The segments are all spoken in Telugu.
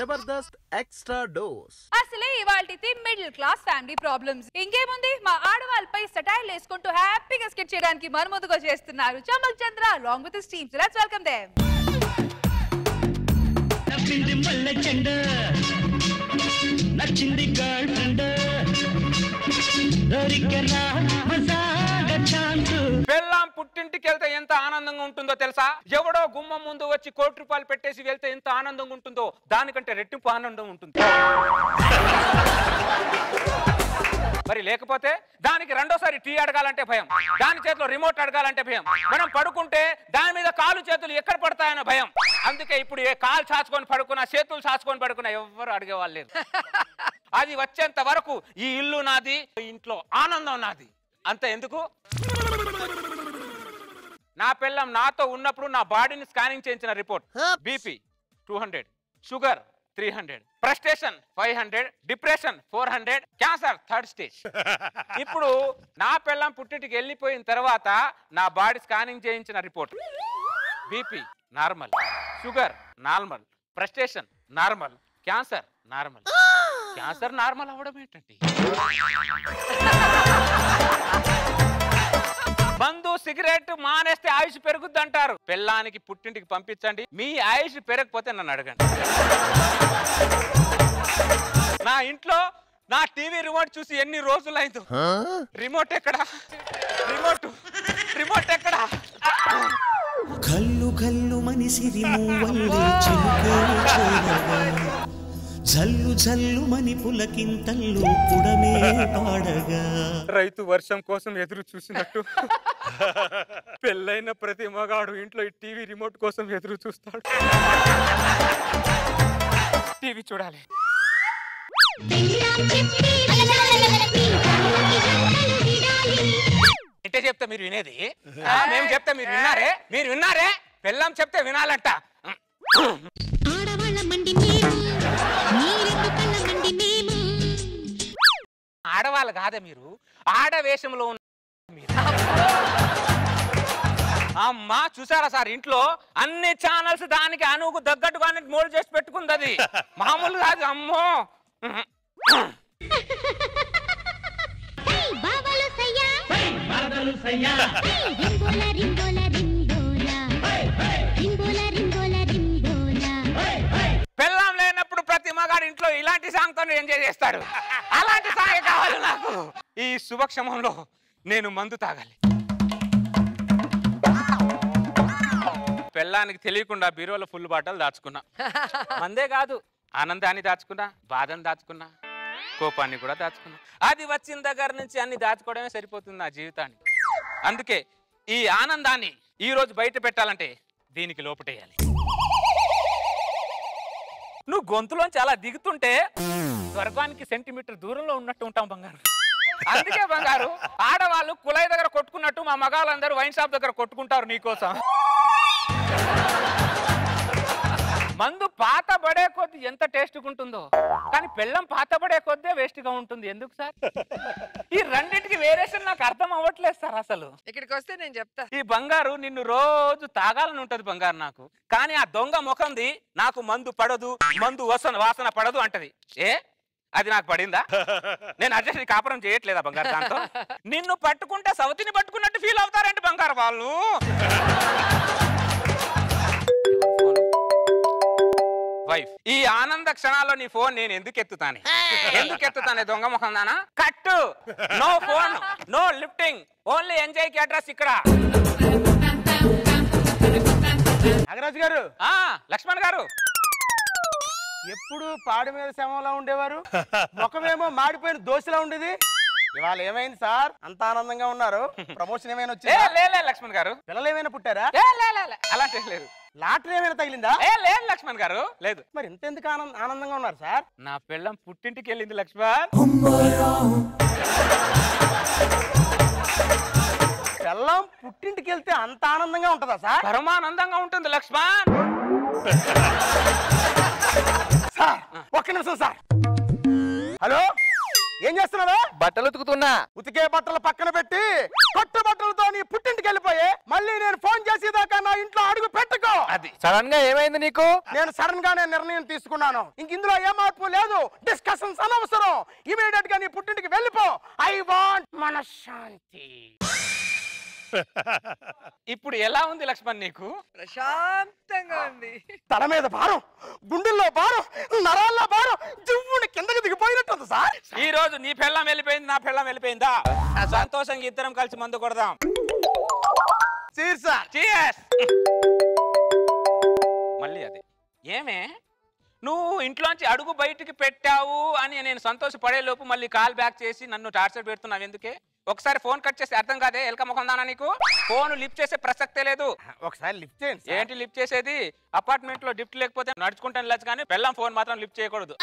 జబర్దస్త్ ఎక్స్ట్రా డోస్ అసలే ఇవాల్టిది మిడిల్ క్లాస్ ఫ్యామిలీ ప్రాబ్లమ్స్ ఇంకేముంది మా ఆడవాళ్ళపై సటైల్ వేసుకుంటూ హ్యాపీగా స్కెచ్ చేయడానికి మనుముదుగా చేస్తున్నారు Chammak Chandra along with teams let's welcome them తప్పింది మల్లె చెండ నచ్చింది గర్ల్ ఫ్రెండ్ దొరికరా మజాగ ఛాన్స్ పెళ్ళాం పుట్టింటికి వెళ్తే ఎంత ఆనందంగా ఉంటుందో తెలుసా ఎవడో గుమ్మం ముందు వచ్చి కోటి రూపాయలు పెట్టేసి వెళ్తే ఎంత ఆనందంగా ఉంటుందో దానికంటే రెట్టింపు ఆనందం ఉంటుంది మరి లేకపోతే దానికి రెండోసారి టీ అడగాలంటే భయం దాని చేతిలో రిమోట్ అడగాలంటే భయం మనం పడుకుంటే దాని మీద కాలు చేతులు ఎక్కడ పడతాయన్న భయం అందుకే ఇప్పుడు ఏ కాలు చాచుకొని పడుకున్నా చేతులు చాచుకొని పడుకున్నా ఎవ్వరు అడిగేవాళ్ళు లేరు అది వచ్చేంత వరకు ఈ ఇల్లు నాది ఈ ఇంట్లో ఆనందం నాది అంత ఎందుకు నా పిల్లం నాతో ఉన్నప్పుడు నా బాడీని స్కానింగ్ చేయించిన report BP two hundred sugar three hundred frustration five hundred depression four hundred cancer third stage ఇప్పుడు నా పిల్లం పుట్టింటికి వెళ్ళిపోయిన తర్వాత నా బాడీ స్కానింగ్ చేయించిన report BP normal sugar normal frustration normal cancer normal cancer normal అవ్వడం ఏంటండి మందు సిగరెట్ మానేస్తే ఆయుష్ పెరుగుద్ది అంటారు పిల్లానికి పుట్టింటికి పంపించండి మీ ఆయుష్ పెరగకపోతే నన్ను అడగండి నా ఇంట్లో నా టీవీ రిమోట్ చూసి ఎన్ని రోజులైందో రిమోట్ ఎక్కడ రిమోట్ రిమోట్ ఎక్కడ కల్లు కల్లు మనిసిరి మూవల్లే చిలుకలు చేరగా జల్లు జల్లు మని పులకింతల్లు పుడమే పాడగా రైతు వర్షం కోసం ఎదురు చూసినట్టు పెళ్ళైన ప్రతి మగాడు ఇంట్లో ఈ టీవీ రిమోట్ కోసం ఎదురు చూస్తాడు టీవీ చూడాలి అంటే చెప్తే మీరు వినేది ఆ, మేము చెప్తే మీరు విన్నారే మీరు విన్నారే పెళ్ళాం చెప్తే వినాలంట ఆడవాళ్ళమండి మేము మీరెందు కళ్ళమండి మేము ఆడవాళ్ళు కాదే మీరు ఆడ వేషంలో ఉన్న మీరు. అమ్మా చూసారా సార్ ఇంట్లో అన్ని ఛానల్స్ దానికి అనువుకు తగ్గట్టుగానే మోల్డ్ చేసి పెట్టుకుంది అది మామూలు కాదు అమ్మో హై బావలు సయ్యా మరదలు సయ్యా హై రింబోల రింబోల రింబోల రింబోల రింబోల రింబోల పెళ్ళాం లేనప్పుడు ప్రతి మగాడు ఇంట్లో ఇలాంటి సాంగ్ తో ఎంజాయ్ చేస్తాడు అలాంటి సాంగ్ కావాలి నాకు ఈ శుభక్షమంలో నేను మందు తాగాలి పెళ్ళానికి తెలియకుండా బీరువాలో ఫుల్ బాటలు దాచుకున్నా మందే కాదు ఆనందాన్ని దాచుకున్నా బాధను దాచుకున్నా కోపాన్ని కూడా దాచుకున్నా అది వచ్చిన దగ్గర నుంచి అన్ని దాచుకోవడమే సరిపోతుంది నా జీవితాన్ని అందుకే ఈ ఆనందాన్ని ఈ రోజు బయట పెట్టాలంటే దీనికి లోపటేయాలి నువ్వు గొంతులోంచి అలా దిగుతుంటే స్వర్గానికి సెంటీమీటర్ దూరంలో ఉన్నట్టు ఉంటాం బంగారు అందుకే బంగారు ఆడవాళ్ళు కులాయి దగ్గర కొట్టుకున్నట్టు మా మగాళ్ళందరూ వైన్ షాప్ దగ్గర కొట్టుకుంటారు నీకోసం మందు పాత పడే కొద్ది ఎంత టేస్ట్గా ఉంటుందో కానీ బెల్లం పాత పడే కొద్దే వేస్ట్గా ఉంటుంది ఎందుకు సార్ ఈ రెండింటికి వేరియేషన్ నాకు అర్థం అవ్వట్లేదు సార్ అసలు ఇక్కడికి వస్తే నేను చెప్తా ఈ బంగారు నిన్ను రోజు తాగాలని ఉంటది బంగారు నాకు కానీ ఆ దొంగ ముఖంది నాకు మందు పడదు మందు వసన వాసన పడదు అంటది ఏ అది నాకు పడిందా నేను అడ్జస్ట్ కాపురం చేయట్లేదా బంగారు దాంతో నిన్ను పట్టుకుంటే సవతిని పట్టుకున్నట్టు ఫీల్ అవుతారండి బంగారు వాళ్ళు వైఫ్ ఈ ఆనంద క్షణాల్లో నీ ఫోన్ నేను ఎందుకు ఎత్తుతాను ఎందుకు ఎత్తుతానే దొంగ ముఖం దానా కట్టు no phone no lifting only enjoy కి అడ్రస్ ఇక్కడ నాగరాజు గారు ఆ లక్ష్మణ్ గారు ఎప్పుడు పాడి మీద శవంలా ఉండేవారు ముఖమేమో మాడిపోయిన దోశలా ఉండేది ఇవాళ ఏమైంది సార్ అంత ఆనందంగా ఉన్నారు ప్రమోషన్ ఏమైనా ఏ వచ్చిందా లే లే లక్ష్మణ్ గారు పిల్లలు ఏమైనా పుట్టారా ఏ లే లే లే. అలాంటి ఏం లేదు లాటరీ ఏమైనా తగిలిందా ఏ లేదు లక్ష్మణ్ గారు లేదు మరి ఇంత ఎందుకు ఆనంద ఆనందంగా ఉన్నారు సార్ నా పిల్లం పుట్టింటికి వెళ్ళింది లక్ష్మణ్ పిల్లం పుట్టింటికి వెళ్తే అంత ఆనందంగా ఉంటుందా సార్ పరమానందంగా ఉంటుంది లక్ష్మణ్ సార్ ఒక్క నిమిషం సార్ హలో ఏం చేస్తున్నావే బట్టలు ఉతుకుతున్నా ఉతికే బట్టలు పక్కన పెట్టి కొత్త బట్టలతో నీ పుట్టింటికి వెళ్ళిపోయి మళ్ళీ నేను ఫోన్ చేసేదాకా నా ఇంట్లో అడుగు పెట్టుకో అది సడన్ గా ఏమైంది నీకు నేను సడన్ గానే నిర్ణయం తీసుకున్నాను ఇంక ఇందులో ఏ మార్పు లేదు డిస్కషన్స్ అనవసరం ఇమీడియట్ గా నీ పుట్టింటికి వెళ్ళిపో ఐ వాంట్ మనశ్శాంతి ఇప్పుడు ఎలా ఉంది లక్ష్మణ్ నీకు ప్రశాంతంగా ఉంది తల మీద భారం గుండెల్లో భారం నరాల్లో భారం జివ్వుని కిందకి దిగిపోయినట్టుంది సార్ ఈ రోజు నీ పెళ్ళం వెళ్ళిపోయింది నా పెళ్ళం వెళ్ళిపోయిందా సంతోషంగా ఇద్దరం కలిసి మందు కొడదాం సీర్సా Cheers! మళ్ళీ అదే ఏమే నువ్వు ఇంట్లోంచి అడుగు బయటికి పెట్టావు అని నేను సంతోషపడే లోపు మళ్ళీ కాల్ బ్యాక్ చేసి నన్ను టార్చర్ పెడుతున్నావు ఎందుకే ఒకసారి ఫోన్ కట్ చేసి అర్థం కాదే ఎలక ముఖం దానా నీకు ఫోన్ లిఫ్ట్ చేసే ప్రసక్తే లేదు ఒకసారి లిఫ్ట్ చేయండి సార్. ఏంటి లిఫ్ట్ చేసేది అపార్ట్మెంట్ లో లిఫ్ట్ లేకపోతే నడుచుకుంటాను వెళ్ళచ్చు కానీ పెళ్ళం ఫోన్ మాత్రం లిఫ్ట్ చేయకూడదు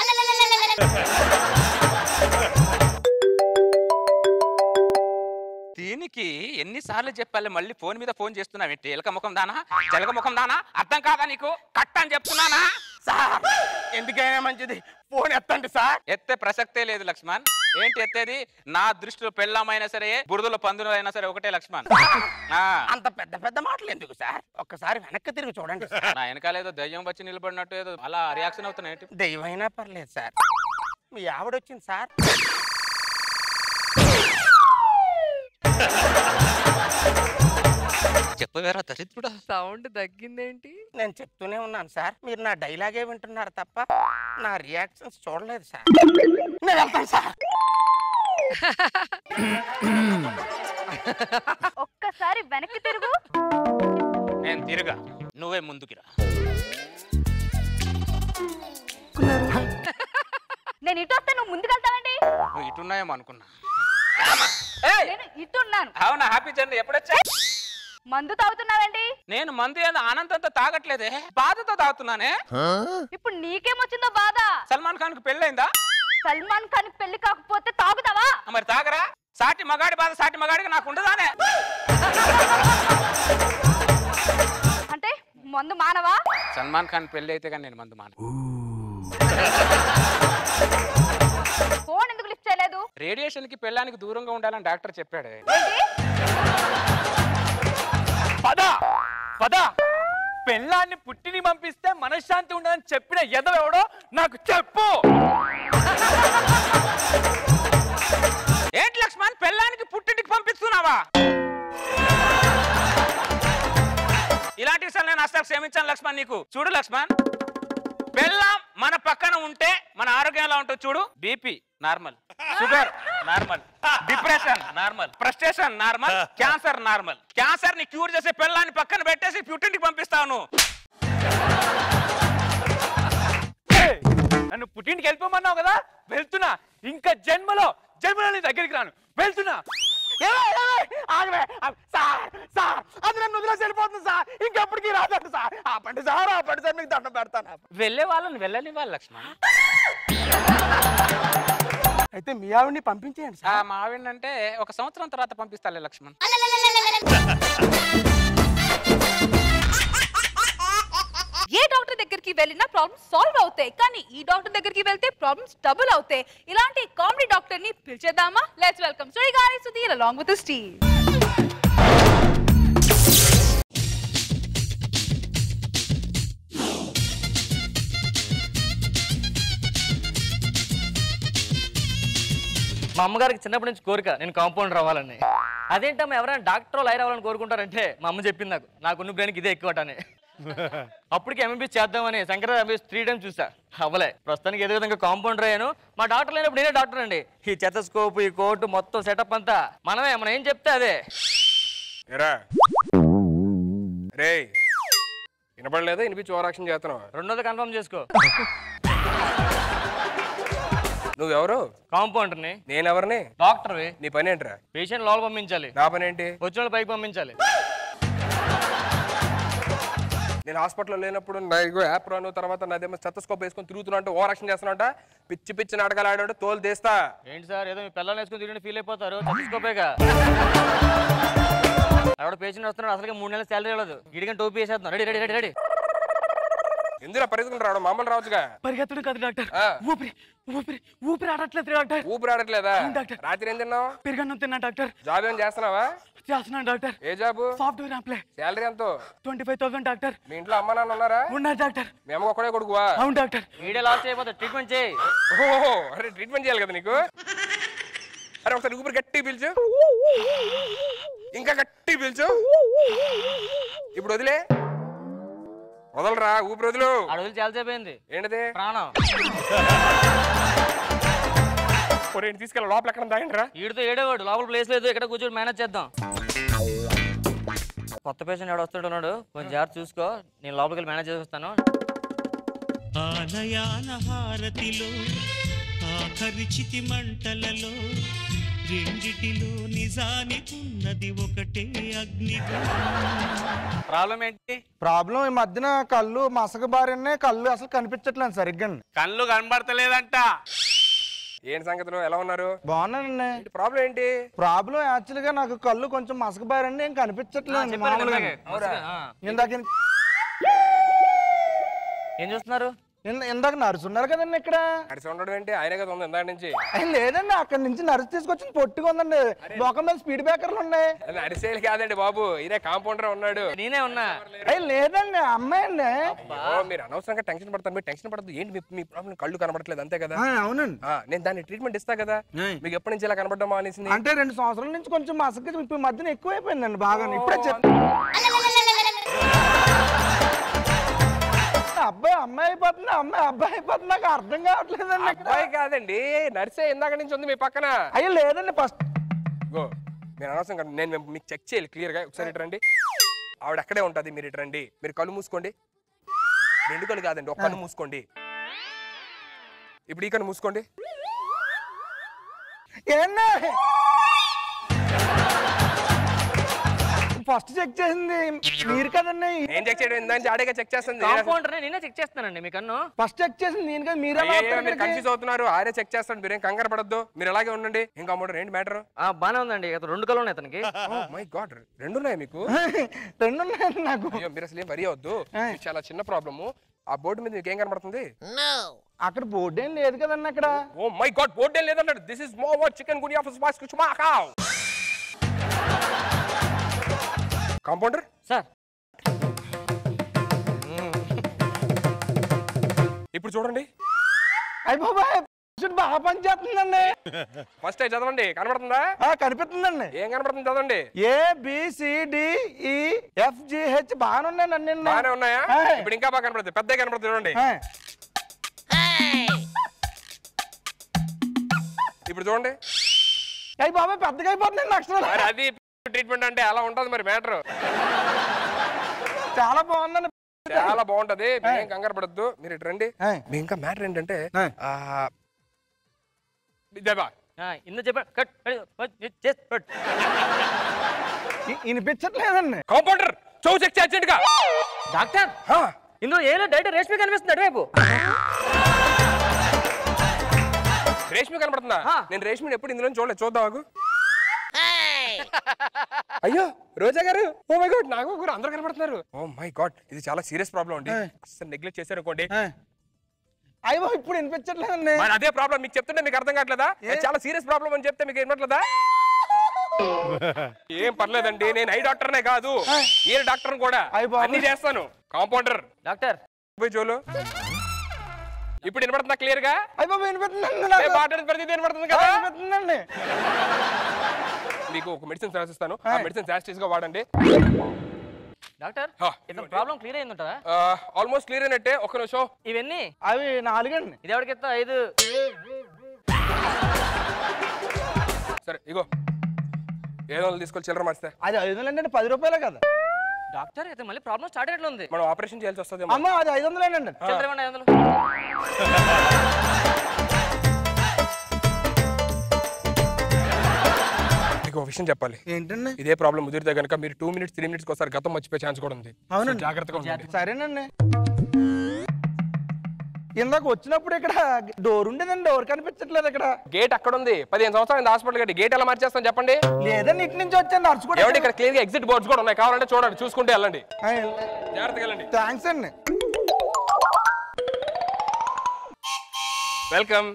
దీనికి ఎన్నిసార్లు చెప్పాలి మళ్ళీ ఫోన్ మీద ఫోన్ చేస్తున్నావు ఏంటి ఎలక ముఖం దానా జలక ముఖం దానా అర్థం కాదా నీకు కట్ అని చెప్తున్నానా సార్ ఎందుకైనా మంచిది ఫోన్ ఎత్తండి సార్ ఎత్తే ప్రసక్తే లేదు లక్ష్మణ్ ఏంటి ఎత్తేది నా దృష్టిలో పెళ్ళమైనా సరే బురదలో పందులు అయినా సరే ఒకటే లక్ష్మణ్ ఆ, అంత పెద్ద పెద్ద మాటలు ఎందుకు సార్ ఒక్కసారి వెనక్కి తిరిగి చూడండి సార్. నా వెనకాల ఏదో దయ్యం వచ్చి నిలబడినట్టు ఏదో అలా రియాక్షన్ అవుతున్నాయి ఏంటి? దెయ్యమైనా పర్లేదు సార్ మీ ఆవిడ వచ్చింది సార్ చెప్పవేరా దరిద్రుడా సౌండ్ తగ్గిందేంటి నేను చెప్తూనే ఉన్నాను సార్ మీరు నా డైలాగే వింటున్నారు తప్ప నా రియాక్షన్స్ చూడలేదు సార్ నేను వెళ్తాను సార్ ఒక్కసారి వెనక్కి తిరుగు నేను తిరగా నువ్వే ముందుకిరా నేను ఇటు వస్తే నువ్వు ముందుకెళ్తావండి నువ్వు ఇటున్నాయేమో అనుకున్నా నేను ఇటున్నాను అవునా హ్యాపీ జర్నీ ఎప్పుడొచ్చా మందు తాగుతున్నావండి నేను మందు ఏదో ఆనందంతో తాగట్లేదే బాధతో తాగుతున్నానే ఇప్పుడు నీకేమొచ్చిందో బాధ సల్మాన్ ఖాన్ కు పెళ్ళైందా సల్మాన్ ఖాన్ పెళ్లి కాకపోతే తాగుతావా మరి తాగరా సాటి మగాడి బాధ సాటి మగాడికి నాకు ఉండదానే అంటే మందు మానవా సల్మాన్ ఖాన్ పెళ్లి అయితే కానీ నేను మందు మాను ఫోన్ ఎందుకు లిఫ్ట్ చేయలేదు రేడియేషన్ కి పెళ్ళానికి దూరంగా ఉండాలని డాక్టర్ చెప్పాడు ఏంటి పద పద పెళ్ళాన్ని పుట్టిని పంపిస్తే మనశ్శాంతి ఉండదని చెప్పిన ఎదవెవడో నాకు చెప్పు ఏంటి లక్ష్మణ్ పెళ్ళానికి పుట్టింటికి పంపిస్తున్నావా ఇలాంటి విషయాలు నేను అసలు క్షమించాను లక్ష్మణ్ నీకు చూడు లక్ష్మణ్ పెళ్ళాం మన పక్కన ఉంటే మన ఆరోగ్యం ఎలా ఉంటుంది చూడు BP normal sugar normal depression normal frustration normal cancer normal cancer ని క్యూర్ చేసే పెళ్ళాన్ని పక్కన పెట్టేసి పుట్టింటికి పంపిస్తాను ఏయ్, నన్ను పుట్టింటికి వెళ్ళిపోమన్నావు కదా వెళ్తున్నా ఇంకా జన్మలో జన్మలో నీ దగ్గరికి రాను వెళ్తున్నా ఏవే, ఏవే, ఆగవే. ఆ, సార్ సార్ అది నన్ను వదిలేసి వెళ్ళిపోతుంది సార్ ఇంకెప్పటికీ రాదండి సార్ ఆపండి సార్ ఆపండి సార్ మీకు దండం పెడతాను వెళ్ళే వాళ్ళని వెళ్ళనివ్వాలి లక్ష్మణ్ అయితే మీ ఆవిడ్ని పంపించేయండి ఆ సార్ మావిడంటే ఒక సంవత్సరం తర్వాత పంపిస్తాలే లక్ష్మణ్ ఏ డాక్టర్ దగ్గరికి వెళ్ళినా ప్రాబ్లమ్స్ సాల్వ్ అవుతాయి కానీ ఈ డాక్టర్ దగ్గరికి వెళ్తే ప్రాబ్లమ్స్ డబుల్ అవుతాయి ఇలాంటి కామెడీ డాక్టర్ ని పిలిచేద్దామా లెట్స్ వెల్కమ్ సుడి గారి సుధీర్ అలాంగ్ విత్ స్టీవ్ మా అమ్మగారికి చిన్నప్పటి నుంచి కోరిక నేను కాంపౌండ్ రావాలని అదేంటమ్మా ఎవరైనా డాక్టర్ లైర్ అవ్వాలని కోరుకుంటారంటే మా అమ్మ చెప్పింది నాకు నాకున్న బ్రెయిన్కి ఇదే ఎక్కువ అని అప్పటికి ఎంబీబీఎస్ చేద్దామని శంకర ఎంబీబీఎస్ త్రీ టైమ్స్ చూసా అవ్వలే ప్రస్తుతానికి ఏదో విధంగా కాంపౌండర్ అయ్యాను మా డాక్టర్ లేనప్పుడు నేనే డాక్టర్ అండి ఈ చెతస్కోప్ ఈ కోర్టు మొత్తం సెటప్ అంతా మనమే మనం ఏం చెప్తే అదే ఎరా రే వినపడలేదా వినిపించి ఓవరాక్షన్ చేస్తున్నావా రెండోది కన్ఫర్మ్ చేసుకో నువ్వెవరు కాంపౌండర్ని నేనెవరిని డాక్టర్వి నీ పని ఏంట్రా పేషెంట్ లోపల పంపించాలి నా పని ఏంటి వచ్చిన వాళ్ళు పైకి పంపించాలి నేను హాస్పిటల్లో లేనప్పుడు నా ఇగో యాప్ రాను తర్వాత నాదేమో స్టెతస్కోప్ వేసుకొని తిరుగుతున్నా అంటే ఓవరాక్షన్ చేస్తున్నా పిచ్చి పిచ్చి నాటకాలు ఆడాడు తోలు తీస్తా ఏంటి సార్ ఏదో మీ పిల్లల్ని వేసుకుని తిరిగి ఫీల్ అయిపోతారు తెలుసుకోపేగా ఆవిడ పేషెంట్ వస్తున్నాడు అసలుగా మూడు నెలల శాలరీ ఇవ్వలేదు ఇడిగా టోపీ వేసేస్తున్నాం రెడీ రెడీ రెడీ రెడీ ఎందుకు పరిగెత్తుకుని రావడం మామూలు రావచ్చుగా పరిగెత్తడం కాదు డాక్టర్ ఆ. ఊపిరి ఊపిరి ఊపిరి ఆడట్లేదు డాక్టర్ ఊపిరి ఆడట్లేదా అవును, డాక్టర్. రాత్రి ఏం తిన్నావు పెరిగన్నం తిన్నా డాక్టర్ జాబ్ ఏం చేస్తున్నావా చేస్తున్నాను డాక్టర్ ఏ జాబు సాఫ్ట్వేర్ అప్లై శాలరీ ఎంతో ట్వంటీ ఫైవ్ థౌసండ్ డాక్టర్ మీ ఇంట్లో అమ్మ నాన్న ఉన్నారా ఉన్నారు డాక్టర్ మీ అమ్మ ఒక్కడే కొడుకువా అవును డాక్టర్ వీడియో లాస్ అయిపోతుంది ట్రీట్మెంట్ చేయి ఓహో అరే ట్రీట్మెంట్ చేయాలి కదా నీకు అరే ఒకసారి ఊపిరి గట్టి పీల్చు ఇంకా గట్టి పీల్చు ఇప్పుడు వదిలే వదలరా ఊపిరి వదులు అడవులు చాలాసేపు అయింది ఏంటిది ప్రాణం ఒరేయ్, తీసుకెళ్ళి లోపల ఎక్కడ దాయండిరా వీడితో ఏడేవాడు లోపల ప్లేస్ లేదు ఇక్కడ కూర్చొని మేనేజ్ చేద్దాం కొత్త పేషెంట్ ఎవడు వస్తుంటున్నాడు కొంచెం జాగ్రత్త చూసుకో నేను లోపలికి వెళ్ళి మేనేజ్ చేస్తాను ఆలయాల హారతిలో ఆఖరి చితి మంటలలో రెండిటిలో నిజానికున్నది ఒకటే అగ్నిగా ప్రాబ్లం ఏంటి ప్రాబ్లం ఈ మధ్యన కళ్ళు మసక బారినే కళ్ళు అసలు కనిపించట్లేదు సరిగ్గా కళ్ళు కనబడతలేదంట ఏంటి సంగతులు ఎలా ఉన్నారు బాగున్నానండి ప్రాబ్లం ఏంటి ప్రాబ్లం యాక్చువల్ గా నాకు కళ్ళు కొంచెం మసక బారండి ఏం కనిపించట్లేదు చెప్పాను మామూలుగా ఇందాకే. మసక, ఆ. ఇందాక ఏం చూస్తున్నారు ఇంద- ఇందాక నర్సు ఉన్నారు కదండి ఇక్కడ అడిసి ఉండడం ఏంటి ఆయనే కదా ఉంది ఇందాక నుంచి అయ్య, లేదండి అక్కడ నుంచి నర్సు తీసుకొచ్చి పొట్టుగా ఉందండి బొక్క మీద స్పీడ్ బ్రేకర్లు ఉన్నాయి అది అడిసేలు కాదండి బాబు ఇదే కాంపౌండర్ ఉన్నాడు నేనే ఉన్నా అయ్యి లేదండి అమ్మాయి అండి ఓ, మీరు అనవసరంగా టెన్షన్ పడతారు మీరు టెన్షన్ పడద్దు ఏంటి మీ- మీ ప్రాబ్లం కళ్ళు కనబడట్లేదు అంతే కదా ఆ, అవునండి ఆ, నేను దాన్ని ట్రీట్మెంట్ ఇస్తా కదా మీకు ఎప్పటి నుంచి ఇలా కనబడడం మానేసింది అంటే రెండు సంవత్సరాల నుంచి కొంచెం మసక ఇప్పుడు ఈ మధ్యన ఎక్కువైపోయిందండి బాగా ఇప్పుడే చెప్పి అబ్బాయి అమ్మాయి అయిపోతుంది అమ్మాయి అబ్బాయి అయిపోతుంది నాకు అర్థం కావట్లేదండి ఇక్కడ. అబ్బాయి కాదండి నర్సే ఇందాక నుంచి ఉంది మీ పక్కన అయ్యో లేదండి ఫస్ట్ గో మీరు అనవసరంగా నేను మేము మీకు చెక్ చేయాలి క్లియర్ గా ఒకసారి ఇటు రండి ఆవిడ అక్కడే ఉంటది మీరు ఇటు రండి మీరు కళ్ళు మూసుకోండి రెండు కళ్ళు కాదండి ఒక కళ్ళు మూసుకోండి ఇప్పుడు ఈ కళ్ళు మూసుకోండి ఏండి ఫస్ట్ చెక్ చేసింది మీరు కదండి నేను చెక్ చేయడం ఇందాక ఆడేగా చెక్ చేస్తుంది కాంపౌండర్ నేనే చెక్ చేస్తానండి మీ కన్ను ఫస్ట్ చెక్ చేసింది నేను కదా మీరు ఎలా అయ్యయ్యో, వస్తారు మీరు ఇక్కడికి? కన్ఫ్యూజ్ అవుతున్నారు ఆరే చెక్ చేస్తాడు మీరేం కంగారు పడద్దు మీరు అలాగే ఉండండి ఇంకా అమ్మడు ఏంటి మ్యాటర్ ఆ, బానే ఉందండి అతను రెండు కళ్ళు ఉన్నాయి అతనికి మై గాడ్ రెండు ఉన్నాయి మీకు రెండు ఉన్నాయండి నాకు అయ్యో మీరు అసలు ఏం వరి అవద్దు మీకు చాలా చిన్న ప్రాబ్లము ఆ బోర్డు మీద మీకు ఏం కనబడుతుంది అక్కడ బోర్డు ఏం లేదు కదండి అక్కడ ఓ మై గాడ్ బోర్డు ఏం లేదన్నాడు దిస్ ఇస్ మో వర్డ్ చికెన్ గునియా ఫస్ వాస్ కుచుమాకావ్ కాంపౌండర్ సార్ ఇప్పుడు చూడండి అయ్యి బాబాయ్ షూట్ బాగా పని చేస్తుందండి ఫస్ట్ చదవండి కనబడుతుందా ఆ, కనిపిస్తుందండి ఏం కనబడుతుంది చదవండి A B C D E F G H బాగానే ఉన్నాయండి అన్ని బాగానే ఉన్నాయా ఆయ్. ఇప్పుడు ఇంకా బాగా కనబడుతుంది పెద్దగా కనబడుతుంది చూడండి ఆయ్. ఇప్పుడు చూడండి అయ్యి బాబాయ్ పెద్దగా అయిపోతుందండి అక్షరాలు మరి అది ట్రీట్మెంట్ అంటే అలా ఉంటది మరి మ్యాటర్ చాలా బాగుందండి చాలా బాగుంటది మీరేం కంగారు పడద్దు మీరు ఇటు రండి ఆయ్. మీ ఇంకా మ్యాటర్ ఏంటంటే ఆయ్. ఆ, ఇదేబా ఇంత చెప్పాడు కట్ కట్, చేసి కట్. ఇ- వినిపించట్లేదండి కాంపౌండర్ చౌ చెక్ చేయి అర్జెంట్ గా డాక్టర్ ఆ, ఇందులో ఏదో డైరెక్ట్ రేష్మి కనిపిస్తుంది అటువైపు రేష్మి కనబడుతుందా ఆ. నేను రేష్మిని ఎప్పుడు ఇందులో చూడలేదు చూద్దాం ఆగు. అయ్యో రోజా గారు ఓ మై గాడ్ నాకు కూడా అందరూ కనబడుతున్నారు ఓ మై గాడ్ ఇది చాలా సీరియస్ ప్రాబ్లం అండి ఆయ్. అసలు నెగ్లెక్ట్ చేశారు అనుకోండి అయ్యి బాబు ఇప్పుడు వినిపించట్లేదండి మరి అదే ప్రాబ్లం మీకు చెప్తుంటే మీకు అర్థం కావట్లేదా అది చాలా సీరియస్ ప్రాబ్లం అని చెప్తే మీకు ఏమట్లేదా ఏం పర్లేదండి నేను ఐ డాక్టర్నే కాదు ఏ డాక్టర్ కూడా అయ్ బాబోయ్. అన్ని చేస్తాను కాంపౌండర్ డాక్టర్ పోయి జోలు ఇప్పుడు వినపడుతుందా క్లియర్ గా అయ్యి బాబు వినిపిస్తుందండి ఏ నాకు. మాట్లాడిన ప్రతి వినపడుతుంది ఆ, కదా వినిపిస్తుందండి మీకు ఒక మెడిసిన్ రాసిస్తాను ఆ మెడిసిన్ యాస్టీస్ గా వాడండి డాక్టర్ ఆ, ఇతను ప్రాబ్లం క్లియర్ అయిందంటారా ఆల్మోస్ట్ క్లియర్ అయినట్టే ఒక్క నిమిషం ఇవన్నీ అవి నాలుగండి ఇది ఎవరికి ఇస్తా ఐదు సరే ఇగో ఏదో వందలు తీసుకొని చిల్లర మార్చితే అది ఐదు వందలు ఏంటంటే పది రూపాయలే కదా డాక్టర్ ఇతను మళ్ళీ ప్రాబ్లం స్టార్ట్ అయినట్లు ఉంది మనం ఆపరేషన్ చేయాల్సి వస్తుంది అమ్మ అది ఐదు వందలేనండి చిల్లర ఇవ్వండి ఐదు వందలు మీకు ఒక విషయం చెప్పాలి ఏంటండి ఇదే ప్రాబ్లం ముదిరితే కనుక మీరు టూ మినిట్స్ త్రీ మినిట్స్ ఒకసారి గతం మర్చిపోయే ఛాన్స్ కూడా ఉంది అవునండి. So, జాగ్రత్తగా ఉండండి సరేనండి ఇందాక వచ్చినప్పుడు ఇక్కడ డోర్ ఉండేదండి డోర్ కనిపించట్లేదు ఇక్కడ గేట్ అక్కడ ఉంది పదిహేను సంవత్సరాలు హాస్పిటల్ గట్టి గేట్ ఎలా మార్చేస్తాం చెప్పండి లేదండి ఇటు నుంచి వచ్చాను నడుచుకుంటే ఏమంటే ఇక్కడ క్లియర్ గా ఎగ్జిట్ బోర్డ్స్ కూడా ఉన్నాయి కావాలంటే చూడండి చూసుకుంటే వెళ్ళండి జాగ్రత్తగా వెళ్ళండి థ్యాంక్స్ అండి వెల్కమ్